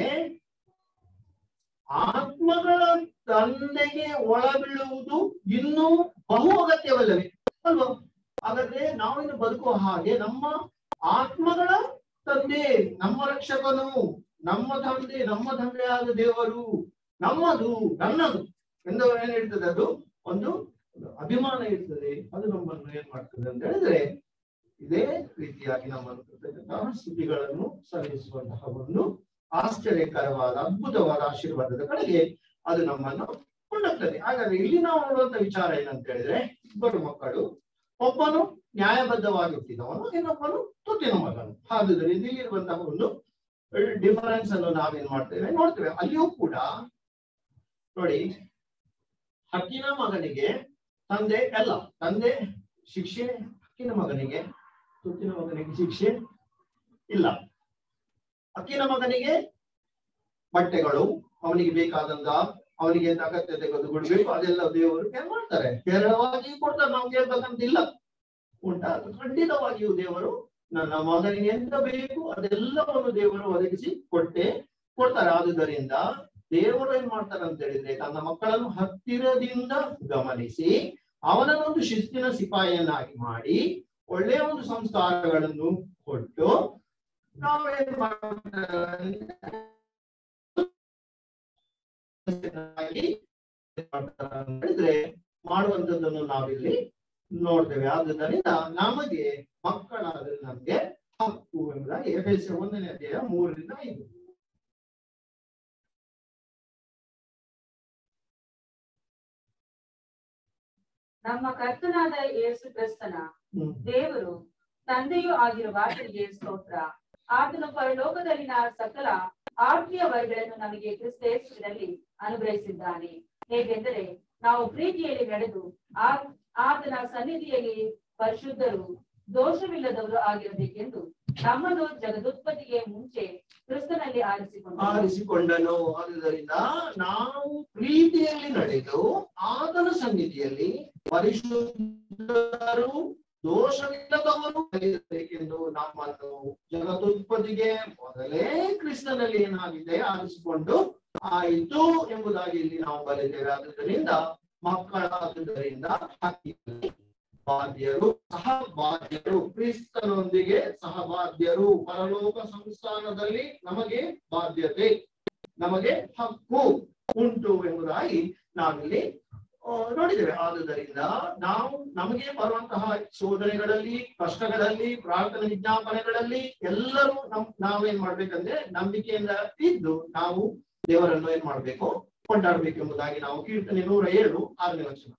ಆತ್ಮಗಳ ತಂದೆಗೆ ಒಳಬೀಳುವುದು ಇನ್ನೂ ಬಹು ಅಗತ್ಯವಲ್ಲವೇ ಅಲ್ವಾ ಹಾಗಾದ್ರೆ ನಾವಿನ್ನು ಬದುಕುವ ಹಾಗೆ ನಮ್ಮ ಆತ್ಮಗಳ ತಂದೆ ನಮ್ಮ ರಕ್ಷಕನು ನಮ್ಮ ತಂದೆ ನಮ್ಮ ತಂದೆಯಾದ ದೇವರು ನಮ್ಮದು ನನ್ನದು ಎಂದು ಏನ್ ಹೇಳ್ತದೆ ಅದು ಒಂದು ಒಂದು ಅಭಿಮಾನ ಇರ್ತದೆ ಅದು ನಮ್ಮನ್ನು ಏನ್ ಮಾಡ್ತದೆ ಅಂತ ಹೇಳಿದ್ರೆ ಇದೇ ರೀತಿಯಾಗಿ ನಮ್ಮನ್ನು ಕೃತಜ್ಞತಾ ಸ್ತುತಿಗಳನ್ನು ಸಲ್ಲಿಸುವಂತಹ ಒಂದು ಆಶ್ಚರ್ಯಕರವಾದ ಅದ್ಭುತವಾದ ಆಶೀರ್ವಾದದ ಕಡೆಗೆ ಅದು ನಮ್ಮನ್ನು ಕೊಂಡೋಗ್ತದೆ ಹಾಗಾದ್ರೆ ಇಲ್ಲಿ ನಾವು ನೋಡುವಂತ ವಿಚಾರ ಏನಂತ ಹೇಳಿದ್ರೆ ಇಬ್ಬರು ಮಕ್ಕಳು ಒಬ್ಬನು ನ್ಯಾಯಬದ್ಧವಾಗಿ ಹುಟ್ಟಿದವನು ಇನ್ನೊಬ್ಬನು ತುತ್ತಿನ ಮಗನು ಆದುದರಿಂದ ಇಲ್ಲಿರುವಂತಹ ಒಂದು ಡಿಫರೆನ್ಸ್ ಅನ್ನು ನಾವೇನ್ ಮಾಡ್ತೇವೆ ನೋಡ್ತೇವೆ ಅಲ್ಲಿಯೂ ಕೂಡ ನೋಡಿ ಹಕ್ಕಿನ ಮಗನಿಗೆ ತಂದೆ ಎಲ್ಲ ತಂದೆ ಶಿಕ್ಷೆ ಹಕ್ಕಿನ ಮಗನಿಗೆ ತುತ್ತಿನ ಮಗನಿಗೆ ಶಿಕ್ಷೆ ಇಲ್ಲ ಹಕ್ಕಿನ ಮಗನಿಗೆ ಬಟ್ಟೆಗಳು ಅವನಿಗೆ ಬೇಕಾದಂತ ಅವನಿಗೆ ಎಂತ ಅಗತ್ಯತೆ ಕೊಡಬೇಕು ಅದೆಲ್ಲ ದೇವರು ಏನ್ ಮಾಡ್ತಾರೆ ಹೇರಳವಾಗಿ ಕೊಡ್ತಾರೆ ನಾವು ಕೇಳ್ಬೇಕಂತಿಲ್ಲ ಉಂಟಾ ಖಂಡಿತವಾಗಿಯೂ ದೇವರು ನನ್ನ ಮಗನಿಗೆ ಎಂತ ಬೇಕು ಅದೆಲ್ಲವನ್ನು ದೇವರು ಒದಗಿಸಿ ಕೊಟ್ಟೆ ಕೊಡ್ತಾರೆ ಆದುದರಿಂದ ದೇವರು ಏನ್ ಮಾಡ್ತಾರೆ ಅಂತ ಹೇಳಿದ್ರೆ ತನ್ನ ಮಕ್ಕಳನ್ನು ಹತ್ತಿರದಿಂದ ಗಮನಿಸಿ ಅವನನ್ನೊಂದು ಶಿಸ್ತಿನ ಸಿಪಾಯಿಯನ್ನಾಗಿ ಮಾಡಿ ಒಳ್ಳೆಯ ಒಂದು ಸಂಸ್ಕಾರಗಳನ್ನು ಕೊಟ್ಟು ನಾವೇನ್ ಮಾಡ್ತಾರೆ ಹೇಳಿದ್ರೆ ಮಾಡುವಂತದ್ದನ್ನು ನಾವಿಲ್ಲಿ ನೋಡ್ತೇವೆ ಆದುದರಿಂದ ನಮಗೆ ಮಕ್ಕಳಾದ್ರೆ ನಮ್ಗೆ ಹಕ್ಕು ಎಂಬುದಾಗಿ ಎಫ್ ಒಂದನೇ ಅಧ್ಯಾಯ ಮೂರರಿಂದ ಐದು ನಮ್ಮ ಕರ್ತನಾದ ಯೇಸು ಕ್ರಿಸ್ತನ ಹ್ಮ್ ದೇವರು ತಂದೆಯೂ ಆಗಿರುವ ಆತನಿಗೆ ಸ್ತೋತ್ರ ಆತನು ಪರಲೋಕದಲ್ಲಿನ ಸಕಲ ಆತ್ಮೀಯ ವರಗಳನ್ನು ನಮಗೆ ಕ್ರಿಸ್ತೇಸುವಿನಲ್ಲಿ ಅನುಗ್ರಹಿಸಿದ್ದಾನೆ ಹೇಗೆಂದರೆ ನಾವು ಪ್ರೀತಿಯಲ್ಲಿ ನಡೆದು ಆ ಆತನ ಸನ್ನಿಧಿಯಲ್ಲಿ ಪರಿಶುದ್ಧರು ದೋಷವಿಲ್ಲದವರು ಆಗಿರಬೇಕೆಂದು ನಮ್ಮನ್ನು ಜಗದುತ್ಪತ್ತಿಗೆ ಮುಂಚೆ ಕ್ರಿಸ್ತನಲ್ಲಿ ಆರಿಸಿಕೊಂಡು ಆರಿಸಿಕೊಂಡನು ಆದುದರಿಂದ ನಾವು ಪ್ರೀತಿಯಲ್ಲಿ ನಡೆದು ಆತನ ಸನ್ನಿಧಿಯಲ್ಲಿ ಪರಿಶುದ್ಧರು ದೋಷವಿಲ್ಲದವರು ಆಗಿರಬೇಕೆಂದು ನಮ್ಮನ್ನು ಜಗದುತ್ಪತ್ತಿಗೆ ಮೊದಲೇ ಕ್ರಿಸ್ತನಲ್ಲಿ ಏನಾಗಿದೆ ಆರಿಸಿಕೊಂಡು ಆಯಿತು ಎಂಬುದಾಗಿ ಇಲ್ಲಿ ನಾವು ಬರೆದೇವೆ ಆದುದರಿಂದ ಮಕ್ಕಳಾದುದರಿಂದ ಹಾಕಿದಲ್ಲಿ ಬಾಧ್ಯರು ಸಹಬಾಧ್ಯರು ಕ್ರಿಸ್ತನೊಂದಿಗೆ ಸಹಬಾಧ್ಯರು ಪರಲೋಕ ಸಂಸ್ಥಾನದಲ್ಲಿ ನಮಗೆ ಬಾಧ್ಯತೆ ನಮಗೆ ಹಕ್ಕು ಉಂಟು ಎಂಬುದಾಗಿ ನಾವಿಲ್ಲಿ ಆ, ನೋಡಿದ್ದೇವೆ ಆದುದರಿಂದ ನಾವು ನಮಗೆ ಬರುವಂತಹ ಶೋಧನೆಗಳಲ್ಲಿ ಕಷ್ಟಗಳಲ್ಲಿ ಪ್ರಾರ್ಥನೆ ವಿಜ್ಞಾಪನೆಗಳಲ್ಲಿ ಎಲ್ಲರೂ ನಮ್ ನಾವೇನ್ ಮಾಡ್ಬೇಕಂದ್ರೆ ನಂಬಿಕೆಯಿಂದ ಇದ್ದು ನಾವು ದೇವರನ್ನು ಏನ್ ಮಾಡ್ಬೇಕು ಕೊಂಡಾಡ್ಬೇಕು ಎಂಬುದಾಗಿ ನಾವು ಕೀರ್ತನೆ ನೂರ ಏಳು ಆರನೇ ವಚನ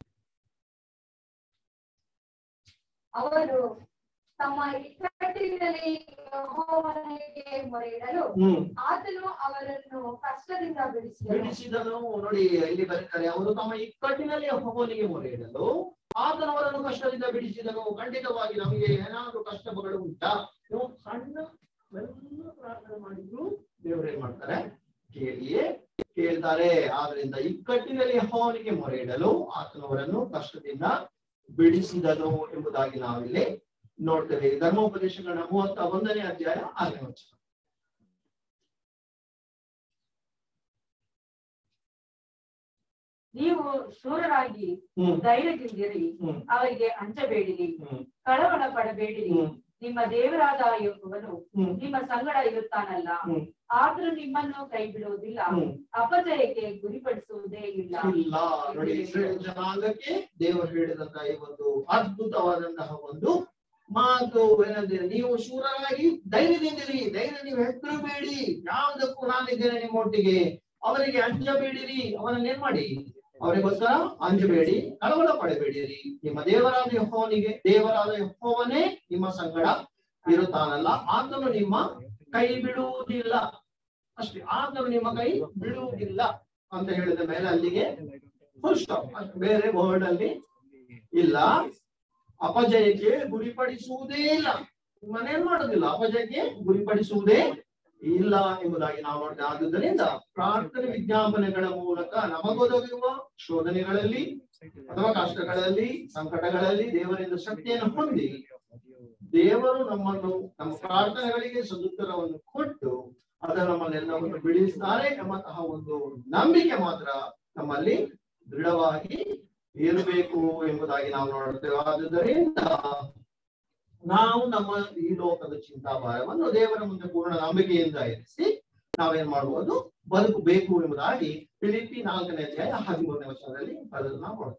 ಅವರು ತಮ್ಮ ಇಕ್ಕಟ್ಟಿನಲ್ಲಿ ಯೆಹೋವನಿಗೆ ಮೊರೆಯಿಡಲು ಹ್ಮ್ ಆತನು ಅವರನ್ನು ಕಷ್ಟದಿಂದ ಬಿಡಿಸಿದನು ಬಿಡಿಸಿದನು ನೋಡಿ ಇಲ್ಲಿ ಬರೀತಾರೆ ಅವರು ತಮ್ಮ ಇಕ್ಕಟ್ಟಿನಲ್ಲಿ ಯೆಹೋವನಿಗೆ ಮೊರೆ ಇಡಲು ಆತನವರನ್ನು ಕಷ್ಟದಿಂದ ಬಿಡಿಸಿದನು ಖಂಡಿತವಾಗಿ ನಮಗೆ ಏನಾದ್ರು ಕಷ್ಟಗಳು ಉಂಟಾ ನೀವು ಸಣ್ಣ ಮೆಲ್ಲ ಪ್ರಾರ್ಥನೆ ಮಾಡಿದ್ರು ದೇವರು ಏನ್ ಮಾಡ್ತಾರೆ ಕೇಳಿಯೇ ಕೇಳ್ತಾರೆ ಆದ್ರಿಂದ ಇಕ್ಕಟ್ಟಿನಲ್ಲಿ ಯೆಹೋವನಿಗೆ ಮೊರೆ ಇಡಲು ಆತನವರನ್ನು ಕಷ್ಟದಿಂದ ಬಿಡಿಸಿದನು ಎಂಬುದಾಗಿ ನಾವಿಲ್ಲಿ ನೋಡ್ತೇವೆ ಧರ್ಮೋಪದೇಶಗಳ ಮೂವತ್ತ ಒಂದನೇ ಅಧ್ಯಾಯ ಆರನೇ ವಚನ ನೀವು ಶೂರರಾಗಿ ಹ್ಮ್ ಧೈರ್ಯದಿಂದಿರಿ ಹ್ಮ್ ಅವರಿಗೆ ಅಂಜಬೇಡಿರಿ ಹ್ಮ್ ಕಳವಳ ಪಡಬೇಡಿರಿ ಹ್ಮ್ ನಿಮ್ಮ ದೇವರಾದ ಯೆಹೋವನು ಹ್ಮ್ ನಿಮ್ಮ ಸಂಗಡ ಇರುತ್ತಾನಲ್ಲ ಹ್ಮ್. ಆದ್ರೂ ನಿಮ್ಮನ್ನು ಕೈ ಬಿಡುವುದಿಲ್ಲ ಹ್ಮ್. ಅಪಜಯಕ್ಕೆ ಗುರಿಪಡಿಸುವುದೇ ಇಲ್ಲ ಇಲ್ಲ ನೋಡಿ ಇಸ್ರೇಲ್ ಜನಾಂಗಕ್ಕೆ ದೇವರು ಹೇಳಿದಂತಹ ಈ ಒಂದು ಅದ್ಭುತವಾದಂತಹ ಒಂದು ಮಾತು ಏನಂದ್ರೆ ನೀವು ಶೂರರಾಗಿ ಧೈರ್ಯದಿಂದಿರಿ ಧೈರ್ಯ ನೀವು ಹೆದರಬೇಡಿ ಯಾವುದಕ್ಕೂ ನಾನಿದ್ದೇನೆ ನಿಮ್ಮೊಟ್ಟಿಗೆ ಅವರಿಗೆ ಅಂಜಬೇಡಿರಿ ಅವನನ್ನ ಏನ್ ಮಾಡಿ ಅವರಿಗೋಸ್ಕರ ಅಂಜಬೇಡಿ ಕಳವಳ ಪಡಬೇಡಿರಿ ನಿಮ್ಮ ದೇವರಾದ ಯಹೋವನಿಗೆ ದೇವರಾದ ಯಹೋವನೇ ನಿಮ್ಮ ಸಂಗಡ ಇರುತ್ತಾನಲ್ಲ ಆತನು ನಿಮ್ಮ ಕೈ ಬಿಡುವುದಿಲ್ಲ ಅಷ್ಟೇ ಆತನು ನಿಮ್ಮ ಕೈ ಬಿಡುವುದಿಲ್ಲ ಅಂತ ಹೇಳಿದ ಮೇಲೆ ಅಲ್ಲಿಗೆ ಫುಲ್ ಸ್ಟಾಪ್ ಬೇರೆ ವರ್ಡ್ ಅಲ್ಲಿ ಇಲ್ಲ ಅಪಜಯಕ್ಕೆ ಗುರಿಪಡಿಸುವುದೇ ಇಲ್ಲ ಮನೇನ್ ಮಾಡೋದಿಲ್ಲ ಅಪಜಯಕ್ಕೆ ಗುರಿಪಡಿಸುವುದೇ ಇಲ್ಲ ಎಂಬುದಾಗಿ ನಾವು ನೋಡ್ತೇವೆ ಆದುದರಿಂದ ಪ್ರಾರ್ಥನೆ ವಿಜ್ಞಾಪನೆಗಳ ಮೂಲಕ ನಮಗೊದಗಿರುವ ಶೋಧನೆಗಳಲ್ಲಿ ಅಥವಾ ಕಷ್ಟಗಳಲ್ಲಿ ಸಂಕಟಗಳಲ್ಲಿ ದೇವರಿಂದ ಶಕ್ತಿಯನ್ನು ಹೊಂದಿ ದೇವರು ನಮ್ಮನ್ನು ನಮ್ಮ ಪ್ರಾರ್ಥನೆಗಳಿಗೆ ಸದುತ್ತರವನ್ನು ಕೊಟ್ಟು ಅದರ ನಮ್ಮನ್ನೆಲ್ಲವನ್ನು ಬಿಡಿಸ್ತಾರೆ ಎಂಬಂತಹ ಒಂದು ನಂಬಿಕೆ ಮಾತ್ರ ನಮ್ಮಲ್ಲಿ ದೃಢವಾಗಿ ಇರಬೇಕು ಎಂಬುದಾಗಿ ನಾವು ನೋಡ್ತೇವೆ ಆದುದರಿಂದ ನಾವು ನಮ್ಮ ಈ ಲೋಕದ ಚಿಂತಾಭಾರವನ್ನು ದೇವರ ಮುಂದೆ ಪೂರ್ಣ ನಂಬಿಕೆಯಿಂದ ಇರಿಸಿ ನಾವೇನ್ ಮಾಡುವುದು ಬದುಕಬೇಕು ಎಂಬುದಾಗಿ ಫಿಲಿಪಿ ನಾಲ್ಕನೇ ಅಧ್ಯಾಯ ಹದಿಮೂರನೇ ವರ್ಷದಲ್ಲಿ ಅದನ್ನು ನಾವು ನೋಡ್ತೇವೆ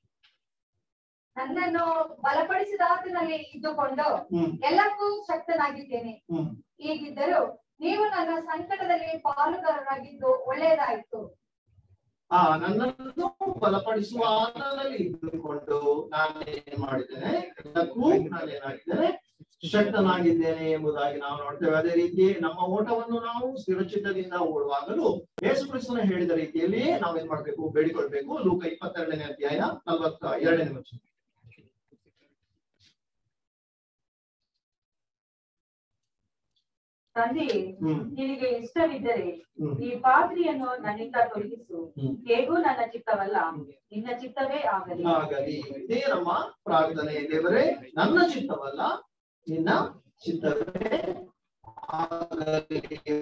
ನನ್ನನ್ನು ಬಲಪಡಿಸಿದ ಆತನಲ್ಲಿ ಇದ್ದುಕೊಂಡು ಹ್ಮ್ ಎಲ್ಲಕ್ಕೂ ಶಕ್ತನಾಗಿದ್ದೇನೆ ಹ್ಮ್ ಹೀಗಿದ್ದರೂ ನೀವು ನನ್ನ ಸಂಕಟದಲ್ಲಿ ಪಾಲುಗಾರರಾಗಿದ್ದು ಒಳ್ಳೆಯದಾಯಿತು ಆ ನನ್ನನ್ನು ಬಲಪಡಿಸುವ ಆತನಲ್ಲಿ ಇದ್ದುಕೊಂಡು ನಾನು ಏನ್ ಮಾಡಿದ್ದೇನೆ ಎಲ್ಲಕ್ಕೂ ನಾನು ಏನಾಗಿದ್ದೇನೆ ಶಕ್ತನಾಗಿದ್ದೇನೆ ಎಂಬುದಾಗಿ ನಾವು ನೋಡ್ತೇವೆ ಅದೇ ರೀತಿ ನಮ್ಮ ಓಟವನ್ನು ನಾವು ಸ್ಥಿರಚಿತ್ತದಿಂದ ಓಡುವಾಗಲೂ ಯೇಸು ಕ್ರಿಸ್ತನ ಹೇಳಿದ ರೀತಿಯಲ್ಲಿ ನಾವೇನ್ ಮಾಡ್ಬೇಕು ಬೇಡಿಕೊಳ್ಬೇಕು ಲೂಕ ಇಪ್ಪತ್ತೆರಡನೇ ಅಧ್ಯಾಯ ನಲವತ್ತ ಎರಡನೇ ವರ್ಷ ತಂದೆ ಹ್ಮ್ ನಿನಗೆ ಇಷ್ಟವಿದ್ದರೆ ಹ್ಮ್ ಈ ಪಾತ್ರೆಯನ್ನು ನನ್ನಿಂದ ತೊಲಗಿಸು ಹ್ಮ್. ಹೇಗೂ ನನ್ನ ಚಿತ್ತವಲ್ಲ ನಿನ್ನ ಚಿತ್ತವೇ ಆಗಲಿ ಆಗಲಿ ಇದೇ ನಮ್ಮ ಪ್ರಾರ್ಥನೆ ದೇವರೇ ನನ್ನ ಚಿತ್ತವಲ್ಲ ನಿನ್ನ ಚಿತ್ತವೇ ಆಗಲಿ.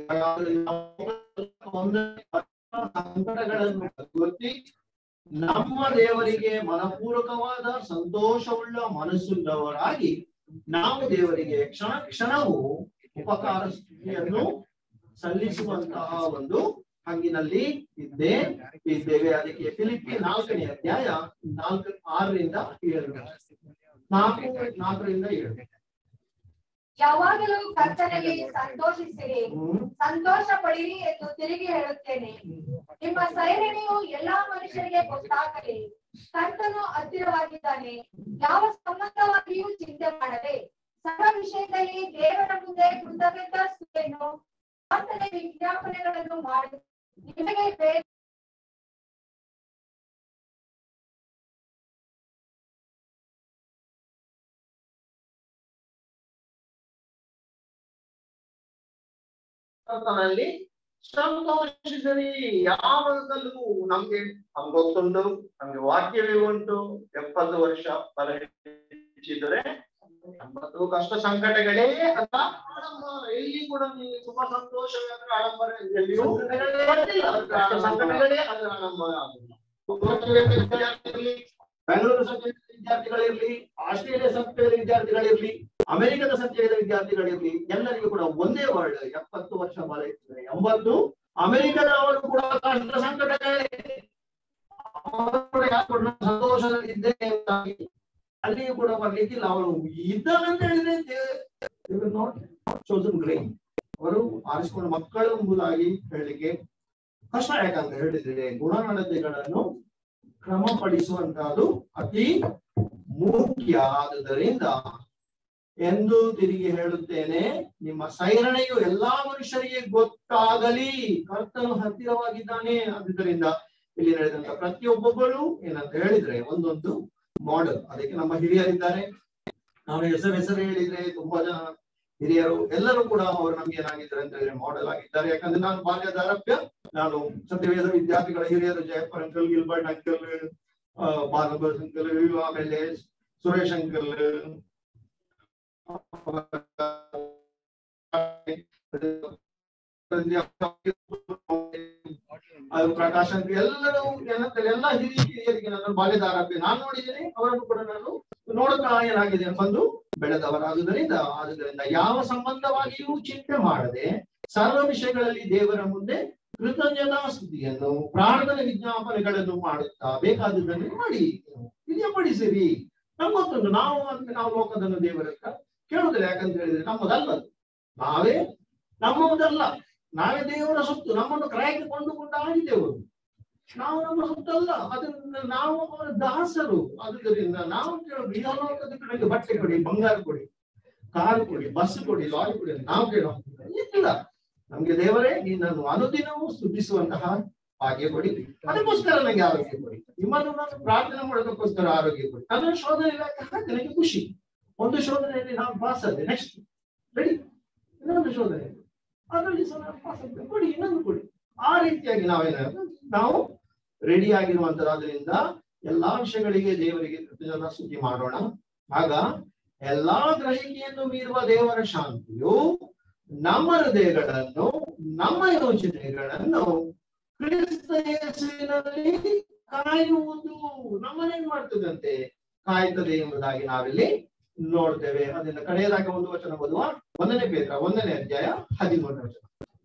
ಸಂಕಟಗಳನ್ನು ಗೊತ್ತಿ ನಮ್ಮ ದೇವರಿಗೆ ಮನಪೂರ್ವಕವಾದ ಸಂತೋಷವುಳ್ಳ ಮನಸ್ಸುಳ್ಳವರಾಗಿ ನಾವು ದೇವರಿಗೆ ಕ್ಷಣ ಕ್ಷಣವು ಉಪಕಾರ ಸ್ತುತಿಯನ್ನು ಸಲ್ಲಿಸುವಂತಹ ಒಂದು ಹಂಗಿನಲ್ಲಿ ಇದ್ದೇ ಇದ್ದೇವೆ ಅದಕ್ಕೆ ಫಿಲಿಪಿ ನಾಲ್ಕನೇ ಅಧ್ಯಾಯ ನಾಲ್ಕು ಆರರಿಂದ ಏಳು ನಾಲ್ಕು ನಾಲ್ಕರಿಂದ ಏಳು ಯಾವಾಗಲೂ ಕರ್ತನಲ್ಲಿ ಸಂತೋಷಿಸಿರಿ ಹ್ಮ್ ಸಂತೋಷ ಪಡಿರಿ ಎಂದು ತಿರುಗಿ ಹೇಳುತ್ತೇನೆ ನಿಮ್ಮ ಸೈರಣೆಯು ಎಲ್ಲಾ ಮನುಷ್ಯರಿಗೆ ಗೊತ್ತಾಗಲಿ ಕರ್ತನು ಹತ್ತಿರವಾಗಿದ್ದಾನೆ ಯಾವ ಸಂಬಂಧವಾಗಿಯೂ ಚಿಂತೆ ಮಾಡದೆ ಸರ್ವ ವಿಷಯದಲ್ಲಿ ದೇವರ ಮುಂದೆ ಕೃತಜ್ಞತಾ ಸ್ತುತಿಯನ್ನು ಪ್ರಾರ್ಥನೆ ವಿಜ್ಞಾಪನೆಗಳನ್ನು ಮಾಡಿ ನಿಮಗೆ ಬೇ- ಕರ್ತನಲ್ಲಿ ಸಂತೋಷಿಸಲಿ ಯಾವಾಗಲೂ ನಮ್ಗೆ ನಮ್ಗೆ ಗೊತ್ತುಂಟು ನಮ್ಗೆ ವಾಕ್ಯವೇ ಉಂಟು ಎಪ್ಪತ್ತು ವರ್ಷ ಫಲ ಹೆಚ್ಚಿದರೆ ಎಂಬತ್ತು ಕಷ್ಟ ಸಂಕಟಗಳೇ ಅಲ್ಲ ಆಡಂಬ ಎಲ್ಲಿ ಕೂಡ ನೀವು ತುಂಬಾ ಸಂತೋಷವೇ ಅಂದ್ರೆ ಆಡಂಬರ ಎಲ್ಲಿಯೂ ಬರ್ಲಿಲ್ಲ. ಕಷ್ಟ ಸಂಕಟಗಳೇ ಅದರ ಆಡಂಬರ ಆಗುದಿಲ್ಲ. ವಿದ್ಯಾರ್ಥಿಗಳಿರ್ಲಿ, ಬೆಂಗಳೂರು ಸಂಸ್ಥೆಯ ವಿದ್ಯಾರ್ಥಿಗಳಿರ್ಲಿ ಆಸ್ಟ್ರೇಲಿಯಾ ಸಂಸ್ಥೆಯ ವಿದ್ಯಾರ್ಥಿಗಳಿರ್ಲಿ ಅಮೆರಿಕದ ಸಂಸ್ಥೆಯ ವಿದ್ಯಾರ್ಥಿಗಳಿರ್ಲಿ ಎಲ್ಲರಿಗೂ ಕೂಡ ಒಂದೇ ವರ್ಡ್ ಎಪ್ಪತ್ತು ವರ್ಷ ಬಾಲ ಇರ್ತದೆ ಎಂಬತ್ತು ಅಮೆರಿಕದವರು ಕೂಡ ಕಷ್ಟ ಸಂಕಟಗಳೇ ಅವರು ಕೂಡ ಯಾರು ಕೂಡ ನಾನು ಸಂತೋಷದಲ್ಲಿ ಇದ್ದೇನೆ ಎಂಬುದಾಗಿ ಅಲ್ಲಿಯೂ ಕೂಡ ಬರ್ಲಿಕ್ಕಿಲ್ಲ ಅವರು ಇದ್ದಾರೆ ಅಂತ ಹೇಳಿದ್ರೆ ನಾಟ್ ಚೋಸನ್ ಗ್ರೇನ್ ಅವರು ಆರಿಸಿಕೊಂಡ ಮಕ್ಕಳು ಎಂಬುದಾಗಿ ಹೇಳಲಿಕ್ಕೆ ಕಷ್ಟ ಯಾಕಂತ ಹೇಳಿದ್ರೆ ಗುಣನಡತೆಗಳನ್ನು ಕ್ರಮಪಡಿಸುವಂತಹದ್ದು ಅತಿ ಮುಖ್ಯ ಆದುದರಿಂದ ಎಂದು ತಿರುಗಿ ಹೇಳುತ್ತೇನೆ ನಿಮ್ಮ ಸೈರಣೆಯು ಎಲ್ಲಾ ಮನುಷ್ಯರಿಗೆ ಗೊತ್ತಾಗಲಿ ಕರ್ತನು ಹತ್ತಿರವಾಗಿದ್ದಾನೆ ಆದುದರಿಂದ ಇಲ್ಲಿ ನಡೆದಂತ ಪ್ರತಿಯೊಬ್ಬೊಬ್ಬರು ಏನಂತ ಹೇಳಿದ್ರೆ ಒಂದೊಂದು ಮಾಡೆಲ್ ಅದಕ್ಕೆ ನಮ್ಮ ಹಿರಿಯರಿದ್ದಾರೆ ನಾವು ಹೆಸರು ಹೆಸರು ಹೇಳಿದ್ರೆ ತುಂಬಾ ಜನ ಹಿರಿಯರು ಎಲ್ಲರೂ ಕೂಡ ಅವರು ನಮ್ಗೆ ಏನಾಗಿದ್ದಾರೆ ಅಂತ ಹೇಳಿದ್ರೆ ಮಾಡೆಲ್ ಆಗಿದ್ದಾರೆ ಯಾಕಂದ್ರೆ ನಾನು ಬಾಲ್ಯದ ಆರಭ್ಯ ನಾನು ಸತ್ಯವೇದ ವಿದ್ಯಾರ್ಥಿಗಳ ಹಿರಿಯರು ಜಯಪರ್ ಅಂಕಲ್ ಗಿಲ್ಬರ್ಟ್ ಅಂಕಲ್ ಬಾಲಭಸ್ ಅಂಕಲ್ ಆಮೇಲೆ ಸುರೇಶ್ ಅಂಕಲ್ ಅದು ಪ್ರಕಾಶ್ ಅಂತ ಎಲ್ಲರೂ ಏನಂತಾರೆ ಎಲ್ಲ ಹಿರಿಯ ಹಿರಿಯರಿಗೆ ನನ್ನ ಬಾಲ್ಯದ ಆರಭ್ಯ ನಾನು ನೋಡಿದ್ದೇನೆ ಅವರನ್ನು ಕೂಡ ನಾನು ನೋಡುತ್ತಾ ಏನಾಗಿದೆ ಬಂದು ಬೆಳೆದವರಾದುದರಿಂದ ಆದುದರಿಂದ ಯಾವ ಸಂಬಂಧವಾಗಿಯೂ ಚಿಂತೆ ಮಾಡದೆ ಸರ್ವ ವಿಷಯಗಳಲ್ಲಿ ದೇವರ ಮುಂದೆ ಕೃತಜ್ಞತಾ ಸ್ತುತಿಯನ್ನು ಪ್ರಾರ್ಥನೆ ವಿಜ್ಞಾಪನೆಗಳನ್ನು ಮಾಡುತ್ತಾ ಬೇಕಾದುದನ್ನು ಮಾಡಿ ವಿಜಯಪಡಿಸಿರಿ ನಮ್ಮತ್ತೊಂದು ನಾವು ಅಂದ್ರೆ ನಾವು ಲೋಕದನ್ನು ದೇವರ ಹತ್ರ ಕೇಳುದಿಲ್ಲ ಯಾಕಂತ ಹೇಳಿದ್ರೆ ನಮ್ಮದಲ್ಲ ಅದು. ನಾವೇ ನಮ್ಮದಲ್ಲ ನಾವೇ ದೇವರ ಸೊತ್ತು ನಮ್ಮನ್ನು ಕ್ರಯಕ್ಕೆ ಕೊಂಡುಕೊಂಡು ಆಗಿದ್ದೇವೆ ನಾವು ನಮ್ಮ ಸೊತ್ತಲ್ಲ ಅದನ್ನ ನಾವು ಅವರ ದಾಸರು ಆದುದರಿಂದ ನಾವು ಕೇಳೋದು ಈ ಲೋಕದ ಕಡೆಗೆ ಬಟ್ಟೆ ಕೊಡಿ ಬಂಗಾರ ಕೊಡಿ ಕಾರು ಕೊಡಿ ಬಸ್ ಕೊಡಿ ಲಾರಿ ಕೊಡಿ ಅಂತ ನಾವು ಕೇಳೋ ಇಲ್ಲ ನಮ್ಗೆ ದೇವರೇ ನಿನ್ನನ್ನು ಅನುದಿನವೂ ಸ್ತುತಿಸುವಂತಹ ಭಾಗ್ಯ ಕೊಡಿ ಅದಕ್ಕೋಸ್ಕರ ನನಗೆ ಆರೋಗ್ಯ ಕೊಡಿ ನಿಮ್ಮನ್ನು ನಾನು ಪ್ರಾರ್ಥನೆ ಮಾಡೋದಕ್ಕೋಸ್ಕರ ಆರೋಗ್ಯ ಕೊಡಿ ಅದನ್ನು ಶೋಧನೆ ಇಲಾಖೆ ಹಾಕಿ ನನಗೆ ಖುಷಿ ಒಂದು ಶೋಧನೆಯಲ್ಲಿ ನಾನು ಪಾಸ್ ಆದೆ ನೆಕ್ಸ್ಟ್ ರೆಡಿ ಇನ್ನೊಂದು ಶೋಧನೆ ಅದರಲ್ಲಿ ಸಹ ನಾನು ಪಾಸ್ ಆಗ್ತೇನೆ ಕೊಡಿ ಇನ್ನೊಂದು ಕೊಡಿ ಆ ರೀತಿಯಾಗಿ ನಾವೇನಾದ್ರು ನಾವು ರೆಡಿ ಆಗಿರುವಂತದ್ರಿಂದ ಎಲ್ಲಾ ವಿಷಯಗಳಿಗೆ ದೇವರಿಗೆ ಕೃತಜ್ಞತಾ ಸ್ತುತಿ ಮಾಡೋಣ ಆಗ ಎಲ್ಲಾ ಗ್ರಹಿಕೆಯನ್ನು ಮೀರುವ ದೇವರ ಶಾಂತಿಯು ನಮ್ಮ ಹೃದಯಗಳನ್ನು ನಮ್ಮ ಯೋಚನೆಗಳನ್ನು ಕ್ರಿಸ್ತ ಯೇಸುವಿನಲ್ಲಿ ಕಾಯುವುದು ನಮ್ಮನ್ನೇನ್ ಮಾಡ್ತದಂತೆ ಕಾಯ್ತದೆ ಎಂಬುದಾಗಿ ನಾವಿಲ್ಲಿ ನೋಡ್ತೇವೆ ಅದರಿಂದ ಕಡೆಯದಾಗಿ ಒಂದು ವಚನ ಓದುವ ಒಂದನೇ ಪೇತ್ರ ಒಂದನೇ ಅಧ್ಯಾಯ ಹದಿಮೂರನೇ ವಚನ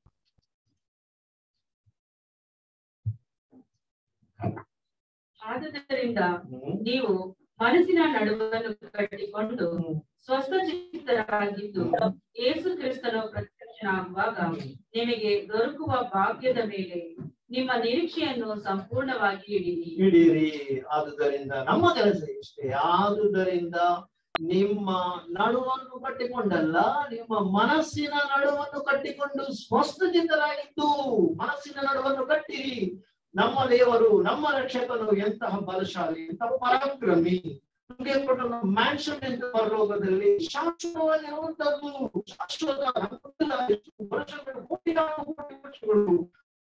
ಆದುದರಿಂದ ಹ್ಮ್. ನೀವು ಮನಸ್ಸಿನ ನಡುವನ್ನು ಕಟ್ಟಿಕೊಂಡು ಸ್ವಸ್ಥಚಿತ್ತರಾಗಿದ್ದು ಯೇಸು ಕ್ರಿಸ್ತನು ಪ್ರತ್ಯಕ್ಷನಾಗುವಾಗ ನಿಮಗೆ ದೊರಕುವ ಭಾಗ್ಯದ ಮೇಲೆ ನಿಮ್ಮ ನಿರೀಕ್ಷೆಯನ್ನು ಸಂಪೂರ್ಣವಾಗಿ ಇಡಿರಿ ಹಿಡೀರಿ ಆದುದರಿಂದ ನಮ್ಮ ಕೆಲಸ ಇಷ್ಟೇ ಆದುದರಿಂದ ನಿಮ್ಮ ನಡುವನ್ನು ಕಟ್ಟಿಕೊಂಡಲ್ಲ ನಿಮ್ಮ ಮನಸ್ಸಿನ ನಡುವನ್ನು ಕಟ್ಟಿಕೊಂಡು ಸ್ವಸ್ಥಚಿತ್ತರಾಗಿದ್ದು ಮನಸ್ಸಿನ ನಡುವನ್ನು ಕಟ್ಟಿರಿ ನಮ್ಮ ದೇವರು ನಮ್ಮ ರಕ್ಷಕನು ಎಂತಹ ಬಲಶಾಲಿ ಎಂತಹ ಪರಾಕ್ರಮಿ ನಮಗೆ ಕೊಟ್ಟ ಮ್ಯಾನ್ಷನ್ ಅಂತ ಪರಲೋಕದಲ್ಲಿ ಶಾಶ್ವತವಾಗಿರುವಂತದ್ದು ಶಾಶ್ವತ ನಮ್ಗೆ ಗೊತ್ತಿಲ್ಲ ಎಷ್ಟು ವರ್ಷಗಳು ಕೋಟಿಯಾನು ಕೋಟಿ ವರ್ಷಗಳು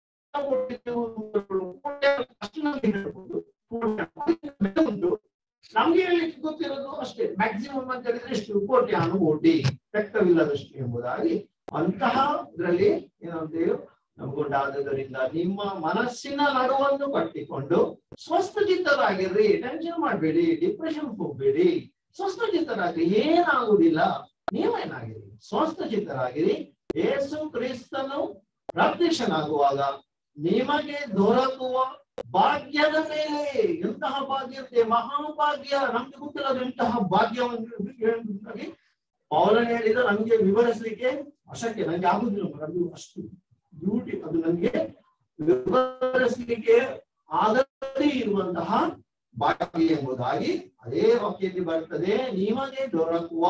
ಅಷ್ಟು ನಮ್ಗೆ ಹೇಳ್ಬೋದು ಉಂಟು ನಮ್ಗೆ ಹೇಳಲಿಕ್ಕೆ ಗೊತ್ತಿರೋದು ಅಷ್ಟೇ ಮ್ಯಾಕ್ಸಿಮಮ್ ಅಂತ ಹೇಳಿದ್ರೆ ಎಷ್ಟು ಕೋಟಿ ಅನುಕೋಟಿ ಲೆಕ್ಕವಿಲ್ಲದಷ್ಟು ಎಂಬುದಾಗಿ ಅಂತಹ ಇದರಲ್ಲಿ ಏನಂತೇಳಿ ನಮ್ಗೊಂಡಾದದರಿಂದ ನಿಮ್ಮ ಮನಸ್ಸಿನ ನಡುವನ್ನು ಕಟ್ಟಿಕೊಂಡು ಸ್ವಸ್ಥಚಿತ್ತರಾಗಿರ್ರಿ ಟೆನ್ಷನ್ ಮಾಡಬೇಡಿ ಡಿಪ್ರೆಷನ್ ಹೋಗ್ಬೇಡಿ ಸ್ವಸ್ಥಚಿತ್ತರಾಗ್ರಿ ಏನಾಗುದಿಲ್ಲ ನೀವೇನಾಗಿರಿ ಸ್ವಸ್ಥಚಿತ್ತರಾಗಿರಿ ಯೇಸು ಕ್ರಿಸ್ತನು ಪ್ರತ್ಯಕ್ಷನಾಗುವಾಗ ನಿಮಗೆ ದೊರಕುವ ಭಾಗ್ಯದ ಮೇಲೆ ಎಂತಹ ಭಾಗ್ಯ ಇರುತ್ತೆ ಮಹಾಭಾಗ್ಯ ನಮ್ಗೆ ಗೊತ್ತಿಲ್ಲ ಅದು ಎಂತಹ ಭಾಗ್ಯವನ್ನು ಪೌಲನ್ ಹೇಳಿದ ನಮ್ಗೆ ವಿವರಿಸಲಿಕ್ಕೆ ಅಶಕ್ಯ ನಂಗೆ ಆಗುದಿಲ್ಲ ಅದು ಅಷ್ಟು ಬ್ಯೂಟಿ ಅದು ನನಗೆ ವಿವರಿಸಲಿಕ್ಕೆ ಆಗದೇ ಇರುವಂತಹ ಭಾಗ್ಯ ಎಂಬುದಾಗಿ ಅದೇ ವಾಕ್ಯದಲ್ಲಿ ಬರ್ತದೆ ನಿಮಗೆ ದೊರಕುವ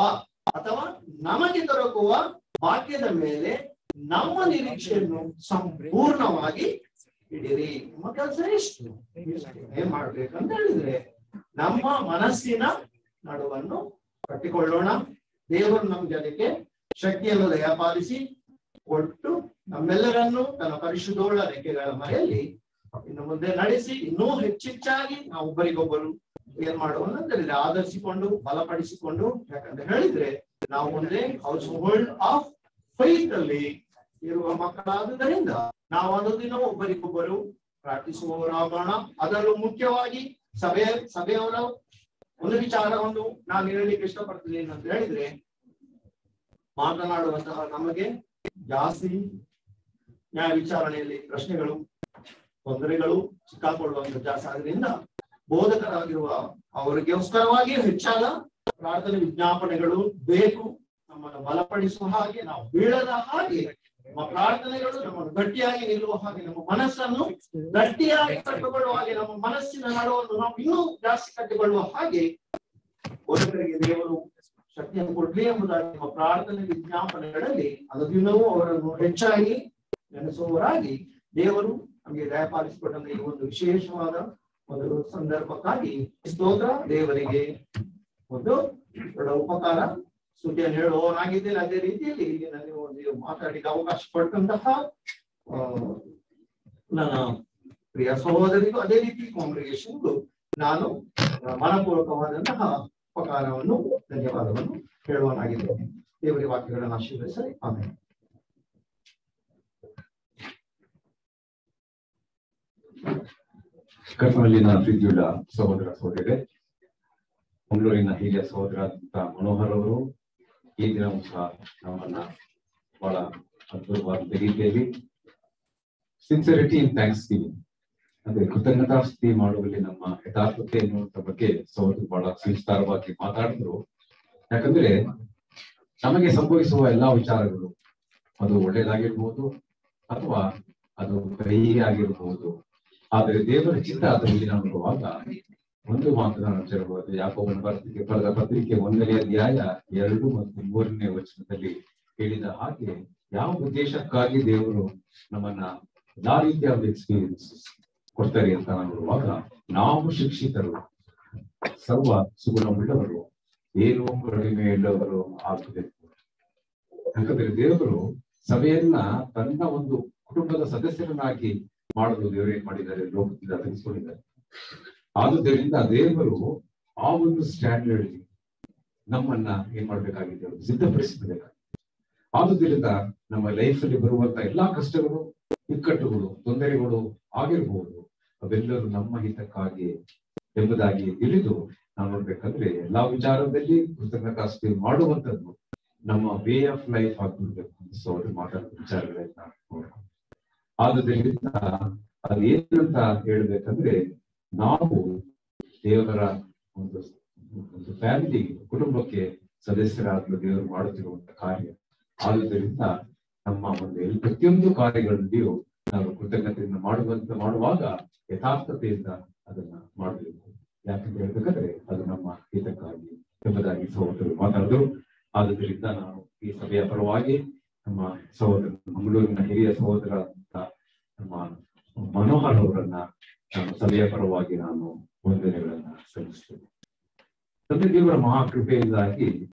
ಅಥವಾ ನಮಗೆ ದೊರಕುವ ಭಾಗ್ಯದ ಮೇಲೆ ನಮ್ಮ ನಿರೀಕ್ಷೆಯನ್ನು ಸಂಪೂರ್ಣವಾಗಿ ಇಡಿರಿ ನಮ್ಮ ಕೆಲಸ ಎಷ್ಟು ಏನ್ ಮಾಡ್ಬೇಕಂತ ಹೇಳಿದ್ರೆ ನಮ್ಮ ಮನಸ್ಸಿನ ನಡುವನ್ನು ಕಟ್ಟಿಕೊಳ್ಳೋಣ ದೇವರು ನಮ್ಗೆ ಅದಕ್ಕೆ ಶಕ್ತಿಯನ್ನು ದಯಪಾಲಿಸಿ ಕೊಟ್ಟು ನಮ್ಮೆಲ್ಲರನ್ನು ತನ್ನ ಪರಿಶುದ್ಧೋಳ ರೆಕ್ಕೆಗಳ ಮರೆಯಲ್ಲಿ ಇನ್ನು ಮುಂದೆ ನಡೆಸಿ ಇನ್ನೂ ಹೆಚ್ಚೆಚ್ಚಾಗಿ ನಾವು ಒಬ್ಬರಿಗೊಬ್ಬರು ಏನ್ ಮಾಡುವ ಅಂತ ಹೇಳಿದ್ರೆ ಆಧರಿಸಿಕೊಂಡು ಬಲಪಡಿಸಿಕೊಂಡು ಯಾಕಂತ ಹೇಳಿದ್ರೆ ನಾವು ಮುಂದೆ ಹೌಸ್ ಹೋಲ್ಡ್ ಆಫ್ ಫೈತ್ ಅಲ್ಲಿ ಇರುವ ಮಕ್ಕಳಾದುದರಿಂದ ನಾವು ದಿನ ಒಬ್ಬರಿಗೊಬ್ಬರು ಪ್ರಾರ್ಥಿಸುವವರಾಗೋಣ ಅದರಲ್ಲೂ ಮುಖ್ಯವಾಗಿ ಸಭೆಯ ಸಭೆಯವರ ಒಂದು ವಿಚಾರವನ್ನು ನಾನು ಹೇಳಲಿಕ್ಕೆ ಇಷ್ಟಪಡ್ತೀನಿ ಅಂತ ಹೇಳಿದ್ರೆ ಮಾತನಾಡುವಂತಹ ನಮಗೆ ಜಾಸ್ತಿ ನ್ಯಾಯ ವಿಚಾರಣೆಯಲ್ಲಿ ಪ್ರಶ್ನೆಗಳು ತೊಂದರೆಗಳು ಸಿಕ್ಕಾಕೊಳ್ಳುವಂತ ಜಾಸ್ತಿ ಆದ್ರಿಂದ ಬೋಧಕರಾಗಿರುವ ಅವರಿಗೋಸ್ಕರವಾಗಿ ಹೆಚ್ಚಾದ ಪ್ರಾರ್ಥನೆ ವಿಜ್ಞಾಪನೆಗಳು ಬೇಕು ನಮ್ಮನ್ನು ಬಲಪಡಿಸುವ ಹಾಗೆ ನಾವು ಬೀಳದ ಹಾಗೆ ನಮ್ಮ ಪ್ರಾರ್ಥನೆಗಳು ನಮ್ಮನ್ನು ಗಟ್ಟಿಯಾಗಿ ನಿಲ್ಲುವ ಹಾಗೆ ನಮ್ಮ ಮನಸ್ಸನ್ನು ಗಟ್ಟಿಯಾಗಿ ಕಟ್ಟಿಕೊಳ್ಳುವ ಹಾಗೆ ನಮ್ಮ ಮನಸ್ಸಿನ ನಡುವನ್ನು ನಾವು ಇನ್ನೂ ಜಾಸ್ತಿ ಕಟ್ಟಿಕೊಳ್ಳುವ ಹಾಗೆ ಬೋಧಕರಿಗೆ ದೇವರು ಶಕ್ತಿಯನ್ನು ಕೊಡ್ಲಿ ಎಂಬುದಾಗಿ ನಮ್ಮ ಪ್ರಾರ್ಥನೆ ವಿಜ್ಞಾಪನೆಗಳಲ್ಲಿ ಅನುದಿನವೂ ಅವರನ್ನು ಹೆಚ್ಚಾಗಿ ನೆನೆಸುವವರಾಗಿ ದೇವರು ನಮಗೆ ದಯಪಾಲಿಸಿಕೊಟ್ಟಂತ ಈ ಒಂದು ವಿಶೇಷವಾದ ಒಂದು ಸಂದರ್ಭಕ್ಕಾಗಿ ಸ್ತೋತ್ರ ದೇವರಿಗೆ ಒಂದು ದೊಡ್ಡ ಉಪಕಾರ ಸುದ್ದಿಯನ್ನು ಹೇಳುವವನಾಗಿದ್ದೇನೆ ಅದೇ ರೀತಿಯಲ್ಲಿ ಇಲ್ಲಿ ನನಗೆ ಒಂದು ಮಾತಾಡಲಿಕ್ಕೆ ಅವಕಾಶ ಕೊಟ್ಟಂತಹ ಆ, ನನ್ನ ಪ್ರಿಯ ಸಹೋದರಿಗೂ ಅದೇ ರೀತಿ ಕಾಂಗ್ರಿಗೇಷನ್ಗೂ ನಾನು ಆ, ಮನಪೂರ್ವಕವಾದಂತಹ ಉಪಕಾರವನ್ನು ಧನ್ಯವಾದವನ್ನು ಹೇಳುವನಾಗಿದ್ದೇನೆ ದೇವರ ವಾಕ್ಯಗಳನ್ನು ಆಶೀರ್ವದಿಸಲಿ ಆಮೇಲೆ ಕರ್ನಲ್ಲಿನ ಪ್ರೀತಿಯುಳ್ಳ ಸಹೋದರ ಸಹೋದರಿ ಮಂಗಳೂರಿನ ಹಿರಿಯ ಸಹೋದರ ಮನೋಹರ್ ಅವರು ಈ ದಿನವೂ ಸಹ ನಮ್ಮನ್ನ ಬಹಳ ಅದ್ಭುತವಾದ ರೀತಿಯಲ್ಲಿ ಸಿನ್ಸಿರಿಟಿ ಇನ್ ಥ್ಯಾಂಕ್ಸ್ ಗಿವಿಂಗ್ ಅಂದ್ರೆ ಕೃತಜ್ಞತಾಸ್ತಿ ಮಾಡುವಲ್ಲಿ ನಮ್ಮ ಯಥಾರ್ಥತೆ ಎನ್ನುವಂತ ಬಗ್ಗೆ ಸಹೋದರ ಬಹಳ ವಿಸ್ತಾರವಾಗಿ ಮಾತಾಡಿದ್ರು ಯಾಕಂದ್ರೆ ನಮಗೆ ಸಂಭವಿಸುವ ಎಲ್ಲಾ ವಿಚಾರಗಳು ಅದು ಒಳ್ಳೇದಾಗಿರ್ಬೋದು ಅಥವಾ ಅದು ಕಹಿ ಆಗಿರಬಹುದು ಆದರೆ ದೇವರ ಚಿತ್ತ ಅದರಲ್ಲಿ ನೋಡುವಾಗ ಒಂದು ಮಾತನಾಡ ಹೇಳಬಹುದು ಯಾಕೋಬನ ಪತ್ರಿಕೆ ಬರೆದ ಪತ್ರಿಕೆ ಒಂದನೇ ಅಧ್ಯಾಯ ಎರಡು ಮತ್ತು ಮೂರನೇ ವಚನದಲ್ಲಿ ಹೇಳಿದ ಹಾಗೆ ಯಾವ ಉದ್ದೇಶಕ್ಕಾಗಿ ದೇವರು ನಮ್ಮನ್ನ ಎಲ್ಲಾ ರೀತಿಯ ಎಕ್ಸ್ಪೀರಿಯನ್ಸ್ ಕೊಡ್ತಾರೆ ಅಂತ ನಾವು ನೋಡುವಾಗ ನಾವು ಶಿಕ್ಷಿತರು ಸರ್ವ ಸುಗುಣವುಳ್ಳವರು ಏನು ಕಡಿಮೆ ಇಲ್ಲವರು ಆಗಬೇಕು ಯಾಕಂದ್ರೆ ದೇವರು ಸಭೆಯನ್ನ ತನ್ನ ಒಂದು ಕುಟುಂಬದ ಸದಸ್ಯರನ್ನಾಗಿ ಮಾಡಲು ದೇವರು ಏನ್ ಮಾಡಿದ್ದಾರೆ ಲೋಕದಿಂದ ತೆಗೆದುಕೊಂಡಿದ್ದಾರೆ ಆದುದರಿಂದ ದೇವರು ಆ ಒಂದು ಸ್ಟ್ಯಾಂಡರ್ಡ್ ನಮ್ಮನ್ನ ಏನ್ ಮಾಡ್ಬೇಕಾಗಿದೆ ಅವ್ರು ಸಿದ್ಧಪಡಿಸಬೇಕಾಗಿದೆ ಆದುದರಿಂದ ನಮ್ಮ ಲೈಫ್ ಅಲ್ಲಿ ಬರುವಂತ ಎಲ್ಲಾ ಕಷ್ಟಗಳು ಇಕ್ಕಟ್ಟುಗಳು ತೊಂದರೆಗಳು ಆಗಿರಬಹುದು ಅವೆಲ್ಲರೂ ನಮ್ಮ ಹಿತಕ್ಕಾಗಿ ಎಂಬುದಾಗಿ ತಿಳಿದು ನಾವು ನೋಡ್ಬೇಕಂದ್ರೆ ಎಲ್ಲಾ ವಿಚಾರದಲ್ಲಿ ಕೃತಜ್ಞತಾಸ್ತಿ ಮಾಡುವಂತದ್ದು ನಮ್ಮ ವೇ ಆಫ್ ಲೈಫ್ ಆಗ್ಬಿಡ್ಬೇಕು ಸೊ ಅವ್ರು ಮಾತಾಡೋ ವಿಚಾರಗಳನ್ನ ನೋಡ್ಕೊಂಡು ಆದುದರಿಂದ ಅದೇನಂತ ಹೇಳ್ಬೇಕಂದ್ರೆ ನಾವು ದೇವರ ಒಂದು ಒಂದು ಫ್ಯಾಮಿಲಿ ಕುಟುಂಬಕ್ಕೆ ಸದಸ್ಯರಾಗಲು ದೇವರು ಮಾಡುತ್ತಿರುವಂತ ಕಾರ್ಯ ಆದುದರಿಂದ ನಮ್ಮ ಒಂದು ಎಲ್- ಪ್ರತಿಯೊಂದು ಕಾರ್ಯಗಳಲ್ಲಿಯೂ ನಾವು ಕೃತಜ್ಞತೆಯಿಂದ ಮಾಡುವಂತ ಮಾಡುವಾಗ ಯಥಾರ್ಥತೆಯಿಂದ ಅದನ್ನ ಮಾಡಬೇಕು ಯಾಕಂತ ಹೇಳ್ಬೇಕಂದ್ರೆ ಅದು ನಮ್ಮ ಹಿತಕ್ಕಾಗಿ ಎಂಬುದಾಗಿ ಸಹೋದರರು ಮಾತಾಡಿದ್ರು ಆದುದರಿಂದ ನಾನು ಈ ಸಭೆಯ ಪರವಾಗಿ ನಮ್ಮ ಸಹೋದರ ಮಂಗಳೂರಿನ ಹಿರಿಯ ಸಹೋದರ ಅಂತ ನಮ್ಮ ಮನೋಹರ್ ಅವರನ್ನ ನಾನು ಸಭೆಯ ಪರವಾಗಿ ನಾನು ವಂದನೆಗಳನ್ನ ಸಲ್ಲಿಸ್ತೇನೆ ತಂದೆ ದೇವರ ಮಹಾಕೃಪೆಯಿಂದಾಗಿ